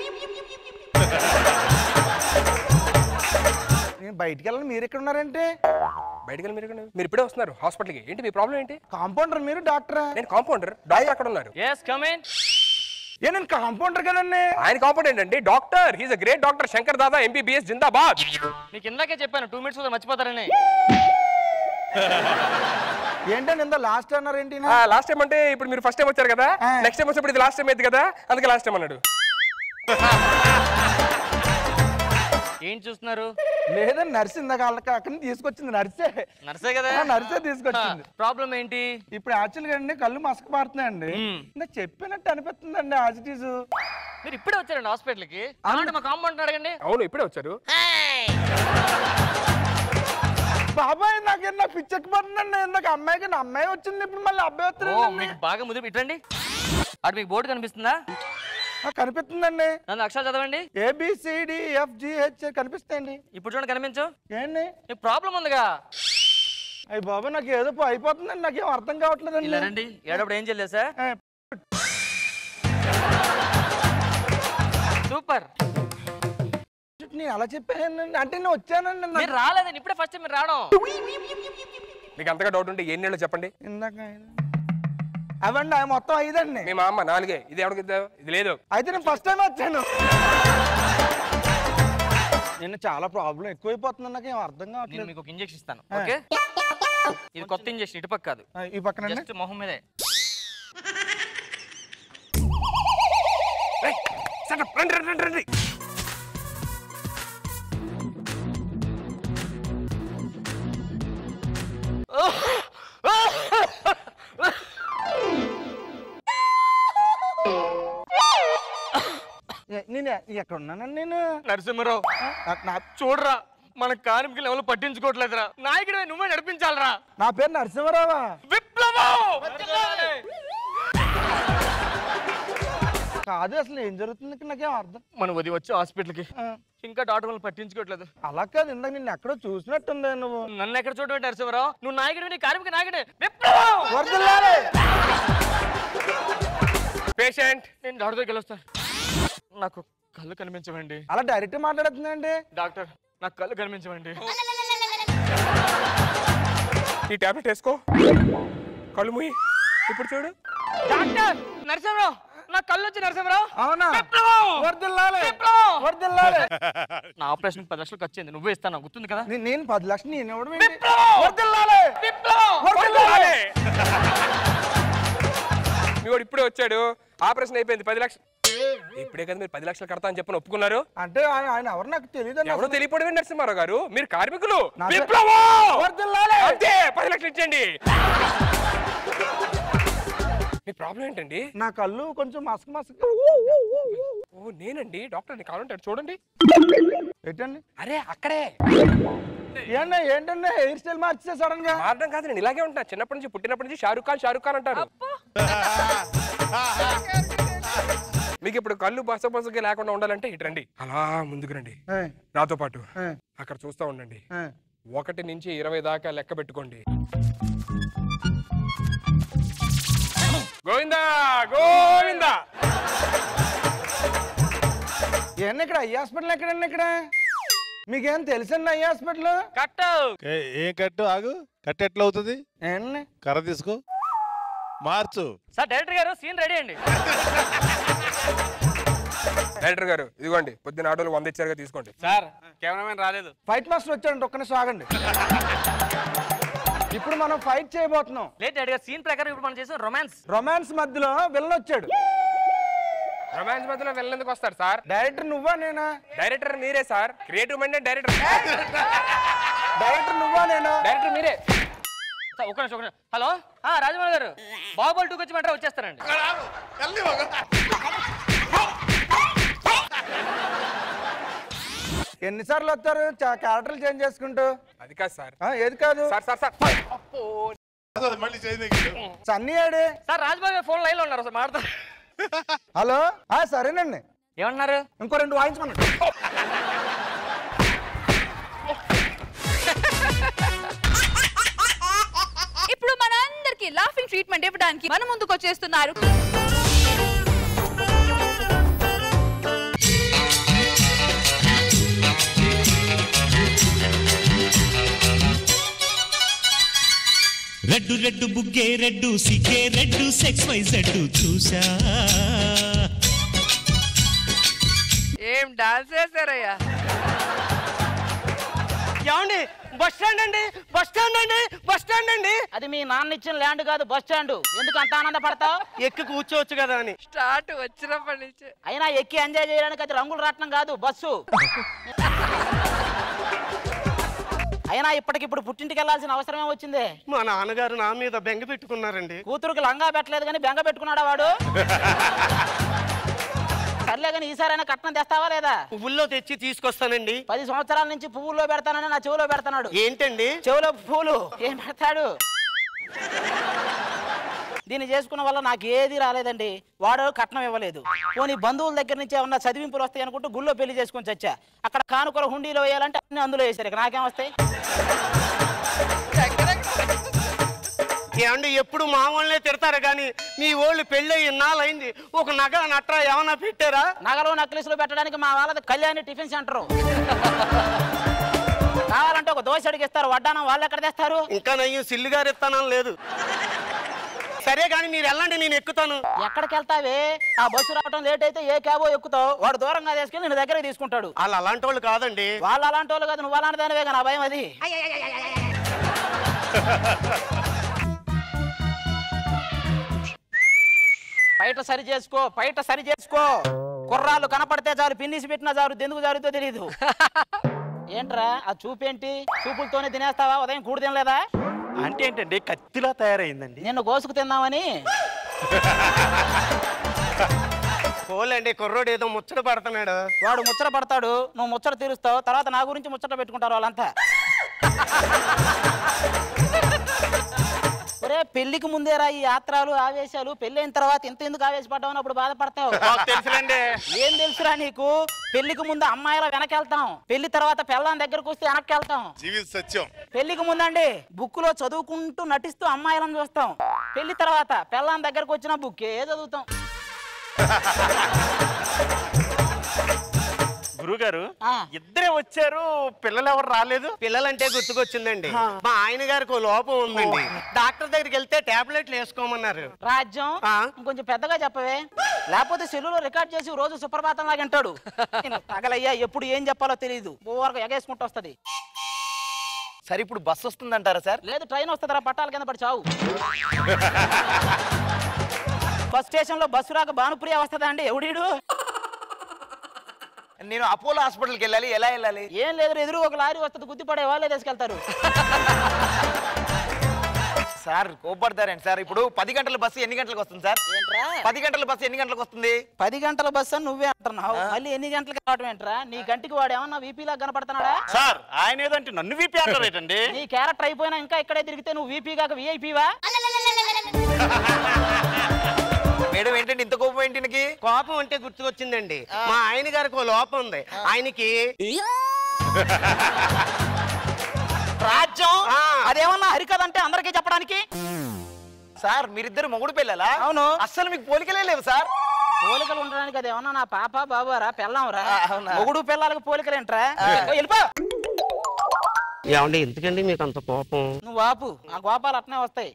నేను బయటికి వెళ్ళాలి మీరు ఎక్కడ ఉన్నారంటే బయటికి వెళ్ళి మీరు ఎక్కడ ఉన్నారు? మీరు ఇప్పుడే వస్తున్నారు హాస్పిటల్కి ఏంటి మీ ప్రాబ్లం ఏంటి కాంపౌండర్ మీరు డాక్టరా నేను కాంపౌండర్ డాక్టర్ అక్కడ ఉన్నారు ఎస్ కమిన్ ఏ నేను కాంపౌండర్ కదండి ఆయన కాంపౌండర్ ఏంటండి doctor he's a great doctor Shankar Dada MBBS జిందాబాద్ మీకు ఇందాకే చెప్పాను టూ మినిట్స్ మర్చిపోతారని ఏంటండి ఇంత లాస్ట్ అన్నారు ఏంటి లాస్ట్ టైం అంటే ఇప్పుడు మీరు ఫస్ట్ టైం వచ్చారు కదా నెక్స్ట్ టైం వచ్చినప్పుడు ఇది లాస్ట్ టైం అయింది కదా అందుకే లాస్ట్ టైం అన్నాడు ఏం చూస్తున్నారు లేదండి నర్స్ ఇందాక వాళ్ళకి అక్కడి నుంచి తీసుకొచ్చింది నర్సే నర్సే కదా ఆ, నర్సే తీసుకొచ్చింది ప్రాబ్లం ఏంటి ఇప్పుడు యాక్చువల్గా అండి కళ్ళు మసక పారుతున్నాయండి మ్మ్. నాకు చెప్పినట్టు అనిపిస్తుందండి యాజిటీస్ మీరు ఇప్పుడే వచ్చారండి హాస్పిటల్కి అలాంటి మా కాంపౌండ్ అడగండి అవును ఇప్పుడే వచ్చారు బాబాయ్ నాకు నా పిచ్చెక్కి పడుతుందండి ఇందాక అమ్మాయికి నా అమ్మాయి వచ్చింది ఇప్పుడు మళ్ళీ అబ్బాయి ఓ వస్తున్నాడు మీకు బాగా ముదిరి ఇటండి అటు మీకు బోర్డు కనిపిస్తుందా కనిపిస్తుందండి నన్ను అక్షరాలు చదవండి ఏబిసిడి ఎఫ్ జిహెచ్ కనిపిస్తాయండి ఇప్పుడు చూడండి కనిపించు ఏంటి మీకు ప్రాబ్లం ఉందిగా అయ్యి బాబాయ్ నాకు ఏదో పో- అయిపోతుందండి నాకు ఏం అర్థం కావట్లేదండి ఇలా రండి ఏడప్పుడు ఏం చేయలేదు సార్ ఏ, సూపర్ నేను అలా చెప్పానండి అంటే నేను వచ్చానండి నాకు- మీరు రాలేదండి ఇప్పుడే ఫస్ట్ మీరు రావడం మీకు అంతగా డౌట్ ఉంటే ఎన్ని నెలలు చెప్పండి ఇందాక అవండి అవి మొత్తం ఐదండి మీ మా అమ్మ నాలుగే ఇది ఎవరికి ఇద్దాం? ఇది లేదు అయితే నేను ఫస్ట్ టైం వచ్చాను నేను చాలా ప్రాబ్లం ఎక్కువైపోతుంది నాకు ఏం అర్థం నేను కావట్లేదు మీకు ఒక ఇంజెక్షన్ ఇస్తాను ఓకే ఇది కొత్త ఇంజెక్షన్ ఇటుపక్క కాదు ఆ, ఈ పక్కన జస్ట్ మొహం మీదే రేయ్, shut up. రండి రండి రండి రండి నేను ఎక్కడ ఉన్నానండి నేను నరసింహరావు నా- నా చూడరా మన కార్మికులు ఎవరు పట్టించుకోవట్లేదురా నాయకుడు నువ్వే నడిపించాలరా నా పేరు నరసింహరావా విప్లవం కాదు అసలు ఏం జరుగుతుంది ఇక్కడ నాకేం అర్థం మనం ఉదయం వచ్చి హాస్పిటల్కి ఆ, ఇంకా డాక్టర్ వాళ్ళు పట్టించుకోవట్లేదు అలా కాదు ఇందాక నిన్ను ఎక్కడో చూసినట్టుంది నువ్వు నన్ను ఎక్కడ చూడడం నరసింహరావు నువ్వు నాయకుడు నీ కార్మిక నాయకుడే విప్లవం వరదలాలే. పేషెంట్ నేను డాక్టర్ దగ్గరికి వెళ్ళొస్తాను నాకు కళ్ళు కనిపించవండి అలా డైరెక్ట్ మాట్లాడుతుందండి డాక్టర్ నాకు కళ్ళు కనిపించవండి ఈ టాబ్లెట్ వేసుకో కళ్ళు మూయి ఇప్పుడు చూడు డాక్టర్ నరసింహరావు నాకు కళ్ళు వచ్చి నరసింహరావు అవునా విప్లవం! వరదలాలే. విప్లవం! వరదలాలే. నా ఆపరేషన్ పది లక్షలు ఖర్చు అయింది నువ్వే ఇస్తాను గుర్తుంది కదా నే- నేను పది లక్షలు నేను ఇవ్వడం ఏంటి? విప్లవం! వరదలాలే. విప్లవం! వరదలాలే. మీ వాడు ఇప్పుడే వచ్చాడు ఆపరేషన్ అయిపోయింది పది లక్షలు ఇప్పుడే కదా మీరు పది లక్షలు కడతా అని చెప్పని ఒప్పుకున్నారు అంటే ఆయన ఆయన ఎవరు నాకు తెలియదు ఎవరో తెలియపోవడమే నరసింహారావు గారు మీరు కార్మికులు నా పేరు- విప్లవం వరదలాలే. అంతే పది లక్షలు ఇచ్చేయండి మీ ప్రాబ్లం ఏంటండి నా కళ్ళు కొంచెం మసక మసక ఓ నేనండి డాక్టర్ ని కావాలంటాడు చూడండి ఏంటండి అరే అక్కడే ఏంటండి ఏంటండి హెయిర్ స్టైల్ మార్చేసా సడన్ గా మారడం కాదు నేను ఇలాగే ఉంటా చిన్నప్పటి నుంచి పుట్టినప్పటి నుంచి షారుఖ్ ఖాన్ షారుఖ్ ఖాన్ అంటారు మీకు ఇప్పుడు కళ్ళు బస బసగా లేకుండా ఉండాలంటే ఇటు రండి అలా ముందుకు రండి ఏయ్, నాతో పాటు ఏయ్, అక్కడ చూస్తా ఉండండి ఏయ్. ఒకటి నుంచి ఇరవై దాకా లెక్క పెట్టుకోండి గోవిందా గోవిందా ఏంటి ఇక్కడ ఐ హాస్పిటల్ ఎక్కడండి ఇక్కడ మీకేం తెలుసండి ఐ హాస్పిటల్ కట్టు ఏ- ఏం కట్టు ఆగు కట్టు ఎట్లా అవుతుంది ఏండి కర్ర తీసుకో మార్చు sir director garu scene ready అండి డైరెక్టర్ గారు ఇదిగోండి పొద్దున్న ఆటోలు వంద ఇచ్చారుగా తీసుకోండి సార్ కెమెరామెన్ రాలేదు ఫైట్ మాస్టర్ వచ్చాడండి ఒక్క నిమిషం ఆగండి ఇప్పుడు మనం ఫైట్ చేయబోతున్నాం లేదు డైరెక్టర్ గారు సీన్ ప్రకారం ఇప్పుడు మనం చేసాం రొమాన్స్ రొమాన్స్ మధ్యలో విలన్ వచ్చాడు రొమాన్స్ మధ్యలో వెళ్ళేందుకు వస్తారు సార్ డైరెక్టర్ నువ్వా నేనా డైరెక్టర్ మీరే sir creative mind director director నువ్వా నేనా డైరెక్టర్ మీరే సార్ ఒక నిమిషం ఒక నిమిషం హలో ఆ, రాజమౌళి గారు బాహుబలి టూకి వచ్చి మంటారా వచ్చేస్తారండి ఎన్నిసార్లు వస్తారు చా- క్యారెక్టర్లు చేంజ్ చేసుకుంటూ అది కాదు సార్ ఆ, ఏది కాదు సార్ సార్ సార్ మళ్ళీ చేయదు సన్నీ ఆడే సార్ రాజమౌళి గారు ఫోన్ లైన్ లో ఉన్నారు సార్ మాడతారు హలో ఆ, సరేనండి ఏమన్నారు ఇంకో రెండు వాయించమన్నాడు ఇప్పుడు మనందరికి లాఫింగ్ ట్రీట్మెంట్ ఇవ్వడానికి మన ముందుకు వచ్చేస్తున్నారు లడ్డు రెడ్డు బుగ్గే రెడ్డు సిగ్గే రెడ్డు సెక్స్ వై జడ్డు చూసా ఏం డాన్స్ చేశారయ్యా ఏమండి బస్ స్టాండ్ అండి బస్ స్టాండ్ అండి బస్ స్టాండ్ అండి అది మీ నాన్న ఇచ్చిన ల్యాండ్ కాదు బస్ స్టాండ్ ఎందుకు అంత ఆనందపడతావు ఎక్కి కూర్చోవచ్చు కదా అని స్టార్ట్ వచ్చినప్పటి నుంచి అయినా ఎక్కి ఎంజాయ్ చేయడానికి అది రంగులు రాట్నం కాదు బస్సు అయినా ఇప్పటికిప్పుడు పుట్టింటికి వెళ్ళాల్సిన అవసరమే వచ్చింది మా నాన్నగారు నా మీద బెంగ పెట్టుకున్నారండి కూతురుకి లంగా పెట్టలేదు కానీ బెంగ పెట్టుకున్నాడా వాడు సర్లే కానీ ఈసారైనా కట్నం తెస్తావా లేదా పువ్వుల్లో తెచ్చి తీసుకొస్తానండి పది సంవత్సరాల నుంచి పువ్వుల్లో పెడతానని నా చెవులో పెడతాడు ఏంటండి చెవులో పువ్వులు ఏం పెడతాడు దీన్ని చేసుకున్న వల్ల నాకు ఏది రాలేదండి వాడు కట్నం ఇవ్వలేదు పోనీ బంధువుల దగ్గర నుంచి ఏమన్నా చదివింపులు వస్తాయి అనుకుంటూ గుళ్ళో పెళ్లి చేసుకొని చచ్చా అక్కడ కానుకల హుండీలో వేయాలంటే అన్ని అందులో వేశారు ఇక నాకేం వస్తాయి ఏమండి ఎప్పుడు మా వాళ్ళనే తిడతారు కానీ మీ వాళ్ళు పెళ్ళి ఇన్నాళ్ళైంది ఒక నగ నట్ర ఏమన్నా పెట్టారా నగలు నక్లీసులు పెట్టడానికి మా వాళ్ళది కళ్యాణి టిఫిన్ సెంటర్ కావాలంటే ఒక దోశ అడిగిస్తారు వడ్డానం వాళ్ళు ఎక్కడ తెస్తారు ఇంకా నయ్యం సిల్లు గారు ఇస్తానని లేదు సరే కానీ మీరు వెళ్ళండి నేను ఎక్కుతాను ఎక్కడికి వెళ్తావే ఆ బస్సు రావడం లేట్ అయితే ఏ క్యాబో ఎక్కుతావు వాడు దూరంగా తీసుకెళ్ళి నేను దగ్గర తీసుకుంటాడు వాళ్ళు అలాంటి వాళ్ళు కాదండి వాళ్ళు అలాంటి వాళ్ళు కాదు నువ్వు అలాంటి దానివే నా భయం అది బయట సరి చేసుకో బయట సరి చేసుకో కుర్రాళ్ళు కనపడితే చాలు పిన్నిసి పెట్టినా చాలు ఎందుకు జారుతో తెలియదు ఏంట్రా ఆ చూపేంటి చూపులతోనే తినేస్తావా ఉదయం కూడు తినలేదా అంటే ఏంటండి కత్తిలా తయారైందండి నిన్ను కోసుకు తిందామని పోలేండి కుర్రోడు ఏదో ముచ్చట పడుతున్నాడు వాడు ముచ్చట పడతాడు నువ్వు ముచ్చట తీరుస్తావు తర్వాత నా గురించి ముచ్చట పెట్టుకుంటారు వాళ్ళంతా ఒరే పెళ్లికి ముందేరా ఈ యాత్రలు ఆవేశాలు పెళ్ళైన తర్వాత ఇంత ఎందుకు ఆవేశపడ్డావు అప్పుడు బాధపడతావు మాకు తెలుసులేండి. ఏం తెలుసురా నీకు పెళ్లికి ముందు అమ్మాయిల వెనకెళ్తాం పెళ్లి తర్వాత పెళ్ళాం దగ్గరకు వస్తే వెనక్కి వెళ్తాం జీవిత సత్యం పెళ్లికి ముందండి బుక్ లో చదువుకుంటూ నటిస్తూ అమ్మాయిలను చూస్తాం పెళ్లి తర్వాత పెళ్ళాం దగ్గరకు వచ్చిన బుక్కే చదువుతాం గురుగారు ఇద్దరే వచ్చారు పిల్లలు ఎవరు రాలేదు పిల్లలంటే గుర్తుకొచ్చిందండి మా ఆయన గారికి ఓ లోపం ఉందండి డాక్టర్ దగ్గరికి వెళ్తే టాబ్లెట్లు వేసుకోమన్నారు రాజ్యం ఇంకొంచెం పెద్దగా చెప్పవే లేకపోతే సెల్లులో రికార్డ్ చేసి రోజు సుప్రభాతం లాగా అంటాడు తగలయ్యా ఎప్పుడు ఏం చెప్పాలో తెలియదు ఓవరకు ఎగేసుకుంటూ వస్తది సరే ఇప్పుడు బస్సు వస్తుందంటారా సార్ లేదు ట్రైన్ వస్తుందిరా పట్టాల కింద పడి చావు బస్ స్టేషన్ లో బస్సు రాక భానుప్రియ వస్తుందా అండి ఎవడీడు నేను అపోలో హాస్పిటల్కి వెళ్ళాలి ఎలా వెళ్ళాలి ఏం లేదు ఎదురు ఒక లారీ వస్తుంది గుద్దిపడే వాళ్ళే తీసుకెళ్తారు సార్ కోపడతారండి సార్ ఇప్పుడు పది గంటల బస్సు ఎన్ని గంటలకు వస్తుంది సార్ ఏంట్రా పది గంటల బస్సు ఎన్ని గంటలకు వస్తుంది పది గంటల బస్సు అని నువ్వే అంటున్నావు మళ్ళీ ఎన్ని గంటలకు రావడం ఏంట్రా నీ గంటికి వాడు ఏమన్నా వీపీ లాగా కనపడుతున్నాడా సార్ ఆయన ఏదంటే నన్ను వీపీ అంటారేటండి నీ క్యారెక్టర్ అయిపోయినా ఇంకా ఇక్కడే తిరిగితే నువ్వు వీపీ కాక విఐపీవా మేడం ఏంటంటే ఇంత కోపం ఏంటి ఈయనకి? కోపం అంటే గుర్తుకొచ్చిందండి మా ఆయన గారికి ఓ లోపం ఉంది ఆయనకి రాజ్యం అదేమన్నా హరికథ అంటే అందరికీ చెప్పడానికి సార్ మీరిద్దరు మొగుడు పిల్లలా అవును అస్సలు మీకు పోలికలే లేవు సార్ పోలికలు ఉండడానికి అదేమన్నా నా పాప బాబారా పెళ్ళాంరా ఆ, అవునా? మొగుడు పిల్లలకు పోలికలు ఏంట్రా ఓ, వెళ్ళిపో ఏమండి ఎందుకండి మీకు అంత కోపం నువ్వు ఆపు ఆ గోపాలు అట్నే వస్తాయి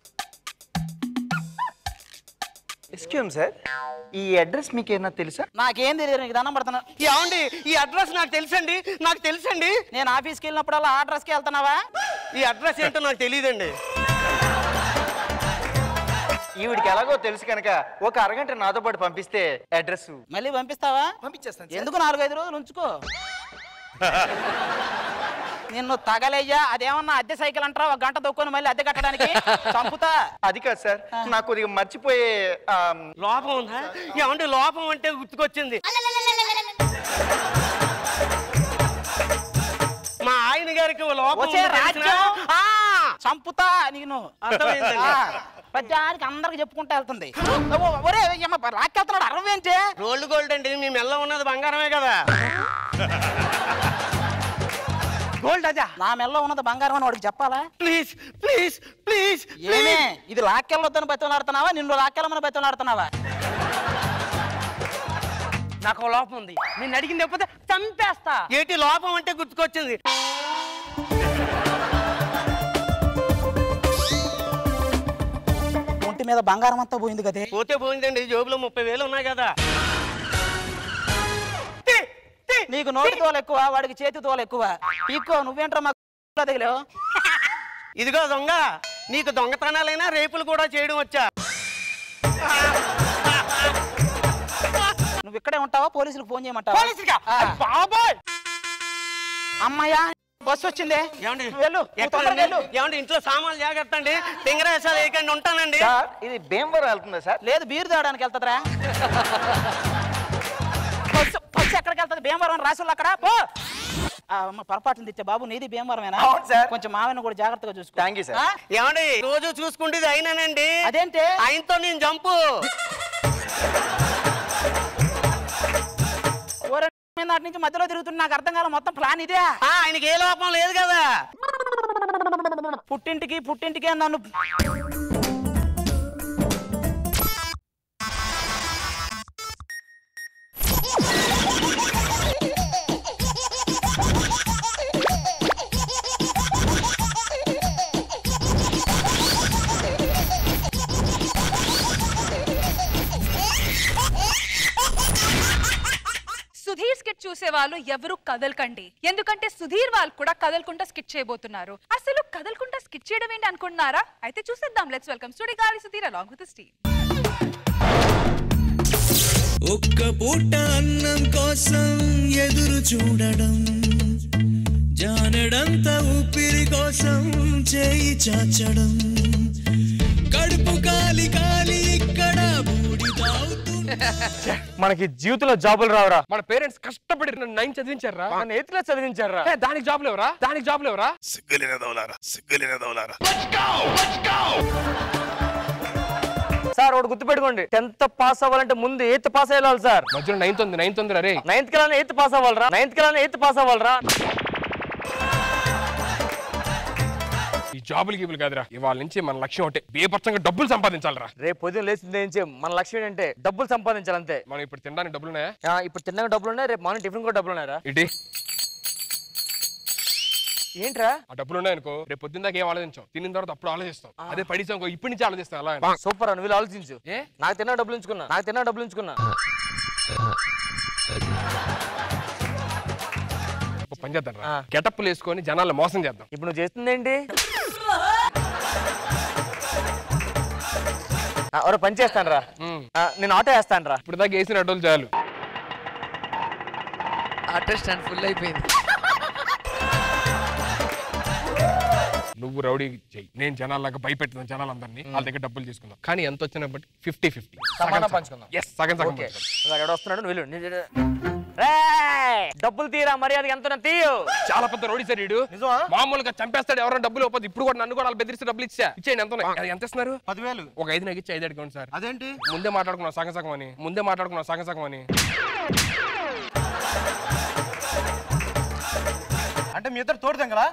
ఎక్స్క్యూమ్ సార్ ఈ అడ్రస్ మీకు ఏమన్నా తెలుసా నాకేం తెలియదు నీకు దండం పడుతున్నా ఏమండి ఈ అడ్రస్ నాకు తెలుసండి నాకు తెలుసండి నేను ఆఫీస్కి వెళ్ళినప్పుడల్లా ఆ డ్రెస్కి వెళ్తున్నావా ఈ అడ్రస్ ఏంటో నాకు తెలియదండి ఈవిడికి ఎలాగో తెలుసు కనుక ఒక అరగంట నాతో పాటు పంపిస్తే అడ్రస్ మళ్ళీ పంపిస్తావా పంపించేస్తాను ఎందుకు నాలుగైదు రోజులు ఉంచుకో నిన్ను తగలయ్యా అదేమన్నా అద్దె సైకిల్ అంటారా ఒక గంట దొక్కుని మళ్ళీ అద్దె కట్టడానికి చంపుతా అది కాదు సార్ నాకు కొద్దిగా మర్చిపోయే ఆమ్, లోపం ఉందా ఏమండి లోపం అంటే గుర్తుకొచ్చింది మా ఆయన గారికి ఓ లోపం వచ్చే ఉంది తెలిసినా? రాజ్యం ఆ, చంపుతా నేను అర్థమైందండి. ప్రజానికి అందరికి చెప్పుకుంటూ వెళ్తుంది ఓ- ఒరే ఏమ లాక్కెళ్తున్నాడు అరవేంటే రోల్డ్ గోల్డ్ అండి మీ మెల్ల ఉన్నది బంగారమే కదా గోల్డ్ అదా నా మెల్ల ఉన్నది బంగారం అని వాడికి చెప్పాలా ప్లీజ్ ప్లీజ్ ప్లీజ్ ఏమే ఇది లాక్కెళ్ళొద్దని బతిలాడుతున్నావా నిన్ను లాక్కెళ్ళమని బతిలాడుతున్నావా నాకు ఓ లోపం ఉంది నేను అడిగింది చెప్పతే చంపేస్తా ఏటి లోపం అంటే గుర్తుకొచ్చింది ఒంటి మీద బంగారం అంతా పోయింది కదే పోతే పోయిందండి జోబులో ముప్పై వేలు ఉన్నాయి కదా నీకు నోటి తోలు ఎక్కువ వాడికి చేతి తోలు ఎక్కువ పీక్కో నువ్వేంట్రా మాకు తగిలావు ఇదిగో దొంగ నీకు దొంగతనాలైనా రేపులు కూడా చేయడం వచ్చా నువ్వు ఇక్కడే ఉంటావా పోలీసులకు ఫోన్ చేయమంటావా పోలీసులకా? ఆ. బాబాయ్ అమ్మయ్యా బస్సు వచ్చిందే ఏమండి నువ్వు వెళ్ళు నువ్వు తొందరగా ఎక్కడండి? వెళ్ళు. ఏమండి ఇంట్లో సామాన్లు జాగ్రత్త అండి తింగరేసాలు వేయకండి ఉంటానండి సార్ ఇది భీమవరం వెళ్తుందా సార్ లేదు బీరు తాగడానికి వెళ్తుందిరా బస్సు బస్సు ఎక్కడికి వెళ్తుంది భీమవరం అని రాసి అక్కడ పో ఆ, అమ్మ పొరపాటున తెచ్చా బాబు నీది భీమవరమేనా అవును సార్. కొంచెం మావయ్యను కూడా జాగ్రత్తగా చూసుకో థ్యాంక్ యూ సార్ ఆ? ఏమండి రోజు చూసుకుంటేది అయినానండి అదేంటి ఆయనతో నేను జంపు ఓరే మీద నాటి నుంచి మధ్యలో తిరుగుతున్నా నాకు అర్థం కాల మొత్తం ప్లాన్ ఇదే ఆ, ఆయనకి ఏ లోపం లేదు కదా పుట్టింటికి పుట్టింటికి నన్ను సుధీర్ స్కిట్ చూసే వాళ్ళు ఎవరు కదలకండి ఎందుకంటే సుధీర్ వాళ్ళు కూడా కదలకుండా స్కిట్ చేయబోతున్నారు అసలు కదలకుండా స్కిట్ చేయడం ఏంటి అనుకుంటున్నారా అయితే చూసేద్దాం లెట్స్ వెల్కమ్ స్టూడియో గాలి సుధీర్ అలాంగ్ విత్ స్టీవ్ ఒక్క పూట అన్నం కోసం ఎదురు చూడడం జానడంత ఊపిరి కోసం చేయి చాచడం కడుపు కాలి కాలి ఇక్కడ బూడిదవుతుంది మనకి జీవితంలో జాబులు రావురా మన పేరెంట్స్ కష్టపడి నన్ను నైన్ చదివించారా నన్ను ఎయిత్ క్లాస్ చదివించారా ఏ, దానికి జాబ్ లేవరా దానికి జాబ్ లేవరా సిగ్గులేని దౌలారా సిగ్గులేని దౌలారా సార్ ఒకటి గుర్తుపెట్టుకోండి టెన్త్ పాస్ అవ్వాలంటే ముందు ఎయిత్ పాస్ అయ్యాలి సార్ మధ్యలో నైన్త్ ఉంది నైన్త్ ఉంది రే నైన్త్ కల్లా ఎయిత్ పాస్ అవ్వాలరా నైన్త్ కల్లా ఎయిత్ పాస్ అవ్వాలరా ఈ జాబులు గీబులు కాదురా ఇవాళ నుంచి మన లక్ష్యం ఒకటే బేపచ్చంగా డబ్బులు సంపాదించాలరా రేపు పొద్దున లేచింది ఏం చేయం మన లక్ష్యం ఏంటంటే డబ్బులు సంపాదించాలి అంతే మనం ఇప్పుడు తినడానికి డబ్బులు ఉన్నాయా ఆ, ఇప్పుడు తిన్నాక డబ్బులు ఉన్నాయి రేపు మార్నింగ్ టిఫిన్ కూడా డబ్బులు ఉన్నాయరా ఇటీ ఏంట్రా ఆ డబ్బులు ఉన్నాయనుకో రేపు పొద్దున్న దాకా ఏం ఆలోచించాం తిన్న తర్వాత అప్పుడు ఆలోచిస్తాం అదే పడిసాం అనుకో ఇప్పటి నుంచి ఆలోచిస్తాం అలా అని. సూపర్ అని వీళ్ళు ఆలోచించు ఏ నాకు తిన్న డబ్బులు ఉంచుకున్నా నాకు తిన్న డబ్బులు ఉంచుకున్నా ఓ పని చేద్దాం రా గెటప్లు వేసుకొని జనాలను మోసం చేద్దాం ఇప్పుడు నువ్వు చేస్తుంది ఏంటి ఒక పని చేస్తాను రా నేను ఆటో వేస్తాను రా ఇప్పుడు దాకా వేసిన అడ్డోలు చాలు ఆటో స్టాండ్ ఫుల్ అయిపోయింది నువ్వు రౌడీ చెయ్యి నేను జనాలాగా భయపెడతాను జనాలందరినీ వాళ్ళ దగ్గర డబ్బులు తీసుకుందాం కానీ ఎంత వచ్చినా బట్టి ఫిఫ్టీ ఫిఫ్టీ సమానం పంచుకుందాం ఎస్ సగం సగం ఓకే పంచుకుందాం. ఎక్కడ వస్తున్నాడు నువ్వు వెళ్ళు నేను- రేయ్! డబ్బులు తీరా మర్యాద ఎంత తీయు చాలా పెద్ద రోడీ సార్ వీడు మామూలుగా చంపేస్తాడు ఎవరైనా డబ్బులు ఇవ్వదు ఇప్పుడు కూడా నన్ను కూడా వాళ్ళు బెదిరిస్తే డబ్బులు ఇచ్చా ఇచ్చేయండి ఎంత ఉన్నాయి? అది ఎంత ఇస్తున్నారు పదివేలు ఒక ఐదు నాకు ఇచ్చి ఐదు అడగండి సార్ అదేంటి ముందే మాట్లాడుకున్నాం సగం సగం అని ముందే మాట్లాడుకున్నాం సగం సగం అని అంటే మీ ఇద్దరు తోడు తెంగలా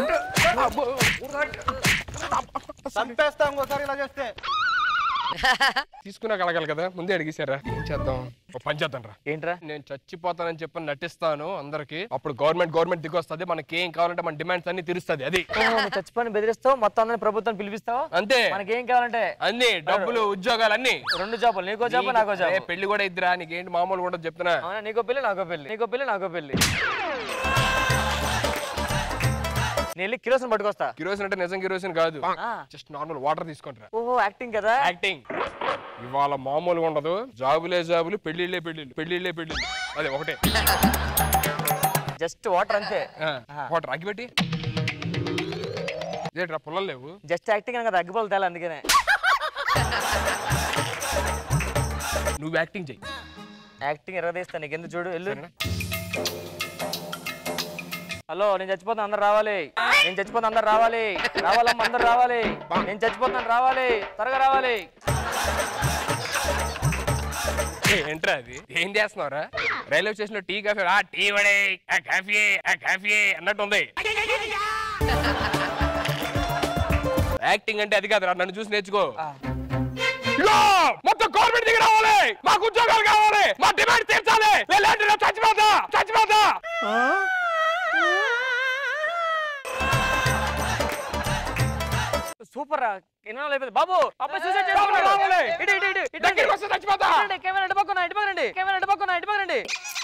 చంపేస్తా ఇంకోసారి ఇలా చేస్తే తీసుకున్నా కలగాలి కదా ముందే అడిగేశారా ఏం చేద్దాం ఒక పని చేద్దాం రా ఏంట్రా నేను చచ్చిపోతానని చెప్పి నటిస్తాను అందరికి అప్పుడు గవర్నమెంట్ గవర్నమెంట్ దిగొస్తుంది మనకి ఏం కావాలంటే మన డిమాండ్స్ అన్ని తీరుస్తుంది అది చచ్చిపోయి బెదిరిస్తావు మొత్తం అందరిని ప్రభుత్వం పిలిపిస్తావా అంతే మనకేం కావాలంటే అన్ని డబ్బులు ఉద్యోగాలు అన్ని రెండు జాబులు నీకో జాబు నాకో జాబు ఏ, పెళ్లి కూడా ఇద్దరా నీకేంటి మామూలు కూడా చెప్తున్నా అవునా నీకో పెళ్లి నాకో పెళ్లి నీకో పెళ్లి నాకో పెళ్లి నేను వెళ్ళి కిరోసిన్ పట్టుకొస్తా కిరోసిన్ అంటే నిజం కిరోసిన్ కాదు ఆ. జస్ట్ నార్మల్ వాటర్ తీసుకుంటారా ఓహో యాక్టింగ్ కదా యాక్టింగ్ ఇవాళ మామూలుగా ఉండదు జాబులే జాబులు పెళ్లిళ్ళే పెళ్లిళ్ళు పెళ్లిళ్ళే పెళ్లిళ్ళు అదే ఒకటే జస్ట్ వాటర్ అంతే వాటర్ అగ్గిపెట్టి ఇదేట్రా పుల్లలు లేవు జస్ట్ యాక్టింగ్ కదా అగ్గిపోలు తేలి అందుకనే నువ్వు యాక్టింగ్ చెయ్యి యాక్టింగ్ ఎరగదీస్తా నీకు ఎందుకు చూడు వెళ్ళు హలో నేను చచ్చిపోతాను అందరు రావాలి నేను చచ్చిపోతాను అందరు రావాలి రావాలమ్మ అందరు రావాలి నేను చచ్చిపోతాను రావాలి త్వరగా రావాలి ఏ, ఏంట్రా అది ఏం చేస్తున్నావురా రైల్వే స్టేషన్ లో టీ కాఫీ ఆ టీ వడే ఆ కాఫీ ఆ కాఫీ అన్నట్టు ఉంది యాక్టింగ్ అంటే అది కాదురా నన్ను చూసి నేర్చుకో ఇదిగో, మొత్తం గవర్నమెంట్ దగ్గర రావాలి మాకు ఉద్యోగాలు కావాలి మా డిమాండ్ తీర్చాలి లేదంటే నేను చచ్చిపోతా చచ్చిపోతా సూపర్ సూపర్ రా ఎన్నో అయిపోయింది బాబు అబ్బాయి సూసైడ్ చేసుకున్నాడు రావాలి. ఇటు ఇటు ఇటు ఇటు దగ్గరికి వస్తే చచ్చిపోతా. రండి, కెమెరా ఇటు పక్కన ఇటు పక్కన రండి కెమెరా ఇటు పక్కన ఇటు పక్కన రండి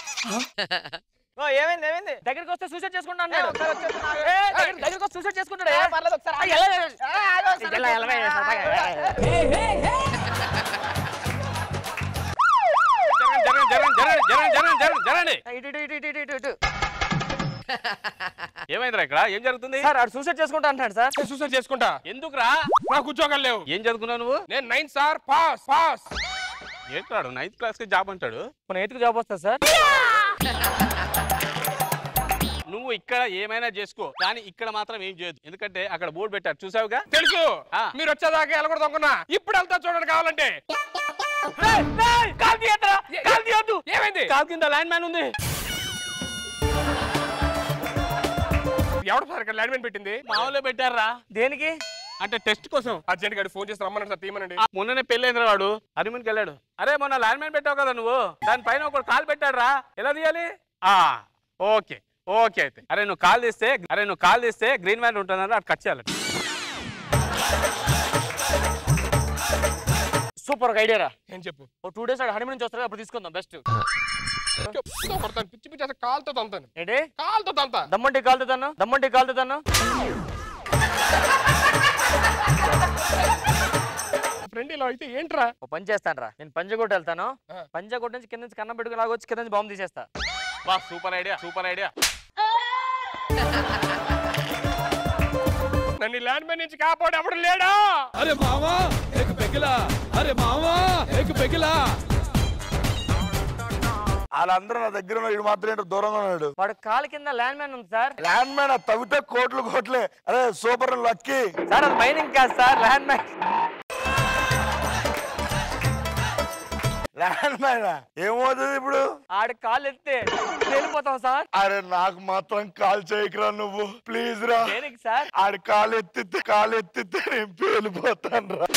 ఓ ఏమైంది ఏమైంది దగ్గరికి వస్తే సూసైడ్ చేసుకుంటా అన్నాడు ఏ, దగ్గర- దగ్గరికి వస్తే సూసైడ్ చేసుకుంటాడు ఏ. ఆ, ఎలా, ఎలా, ఎలా, ఎలా, ఎలా, జరగండి జరగండి జరగండి జరగండి జరగండి జరగండి జరగండి ఇటు ఇటు ఇటు ఇటు ఇటు ఇటు ఏమైందిరా ఇక్కడ ఏం జరుగుతుంది సార్ ఆడు సూసైడ్ చేసుకుంటా అంటున్నాడు సార్ సూసైడ్ చేసుకుంటా ఎందుకురా నాకు ఉద్యోగాలు లేవు ఏం చదువుకున్నావు నువ్వు నేను నైన్ సార్ పాస్ పాస్ ఏంటాడు నైన్త్ క్లాస్ కి జాబ్ అంటాడు మన ఎయిత్కి జాబ్ వస్తుంది సార్ నువ్వు ఇక్కడ ఏమైనా చేసుకో కానీ ఇక్కడ మాత్రం ఏం చేయదు ఎందుకంటే అక్కడ బోర్డు పెట్టారు చూసావుగా తెలుసు మీరు వచ్చేదాకా వెళ్ళకూడదు అనుకున్నా ఇప్పుడు వెళ్తా చూడండి కావాలంటే కాల్ తీయద్దురా కాల్ తీయద్దు ఏమైంది కాల్ కింద ల్యాండ్ మ్యాన్ ఉంది ఎవడు సార్ ఇక్కడ ల్యాండ్ మ్యాన్ పెట్టింది మామూలుగా పెట్టారా దేనికి అంటే టెస్ట్ కోసం అర్జెంట్ గారి ఫోన్ చేసి రమ్మన్నాడు సార్ తీయమనండి ఆ, మొన్ననే పెళ్ళైందిరా వాడు హనీమూన్కి వెళ్ళాడు అరే మొన్న ల్యాండ్ మ్యాన్ పెట్టావు కదా నువ్వు దానిపైన ఒక కాల్ పెట్టాడు రా ఎలా తీయాలి ఆ ఓకే ఓకే అయితే అరే నువ్వు కాల్ తీస్తే అరే నువ్వు కాల్ తీస్తే గ్రీన్ మ్యాన్ ఉంటుందని అటు కట్ చేయాలి సూపర్ ఐడియా రా ఏం చెప్పు ఓ టూ డేస్ హనీమూన్ నుంచి వస్తారు అప్పుడు తీసుకుందాం బెస్ట్ చెప్తా కొడతాను పిచ్చి పిచ్చి అసలు కాలుతో తంతాను ఏంటి కాలుతో తంతా దమ్మంటి కాలుతో తను దమ్మంటి కాలుతో తను ఫ్రెండ్ ఇలా అయితే ఏంట్రా ఓ పని చేస్తాను రా నేను పంజకోట వెళ్తాను పంజకోట నుంచి కింద నుంచి కన్నం పెట్టుకుని లాగొచ్చి కింద నుంచి బాంబు తీసేస్తా బా సూపర్ ఐడియా సూపర్ ఐడియా నన్ను ల్యాండ్ మ్యాన్ నుంచి కాపాడు ఎవడు లేడా अरे मामा एक पेगिला अरे मामा एक पेगिला వాళ్ళందరూ నా దగ్గర ఉన్న వీడు మాత్రం ఏంటో దూరంగా ఉన్నాడు వాడు కాలు కింద ల్యాండ్ మ్యాన్ ఉంది సార్ ల్యాండ్ మ్యాన్ తవ్వితే కోట్లు కోట్లే అరే సూపర్ లక్కీ సార్ అది మైనింగ్ కాదు sir landmine landmine ఏమవుతుంది ఇప్పుడు ఆడి కాలు ఎత్తే వెళ్ళిపోతాం సార్ అరే నాకు మాత్రం కాల్ చేయకురా నువ్వు ప్లీజ్ రా దేనికి సార్ ఆడి కాలు ఎత్తితే కాలు ఎత్తితే నేను పేలిపోతాను రా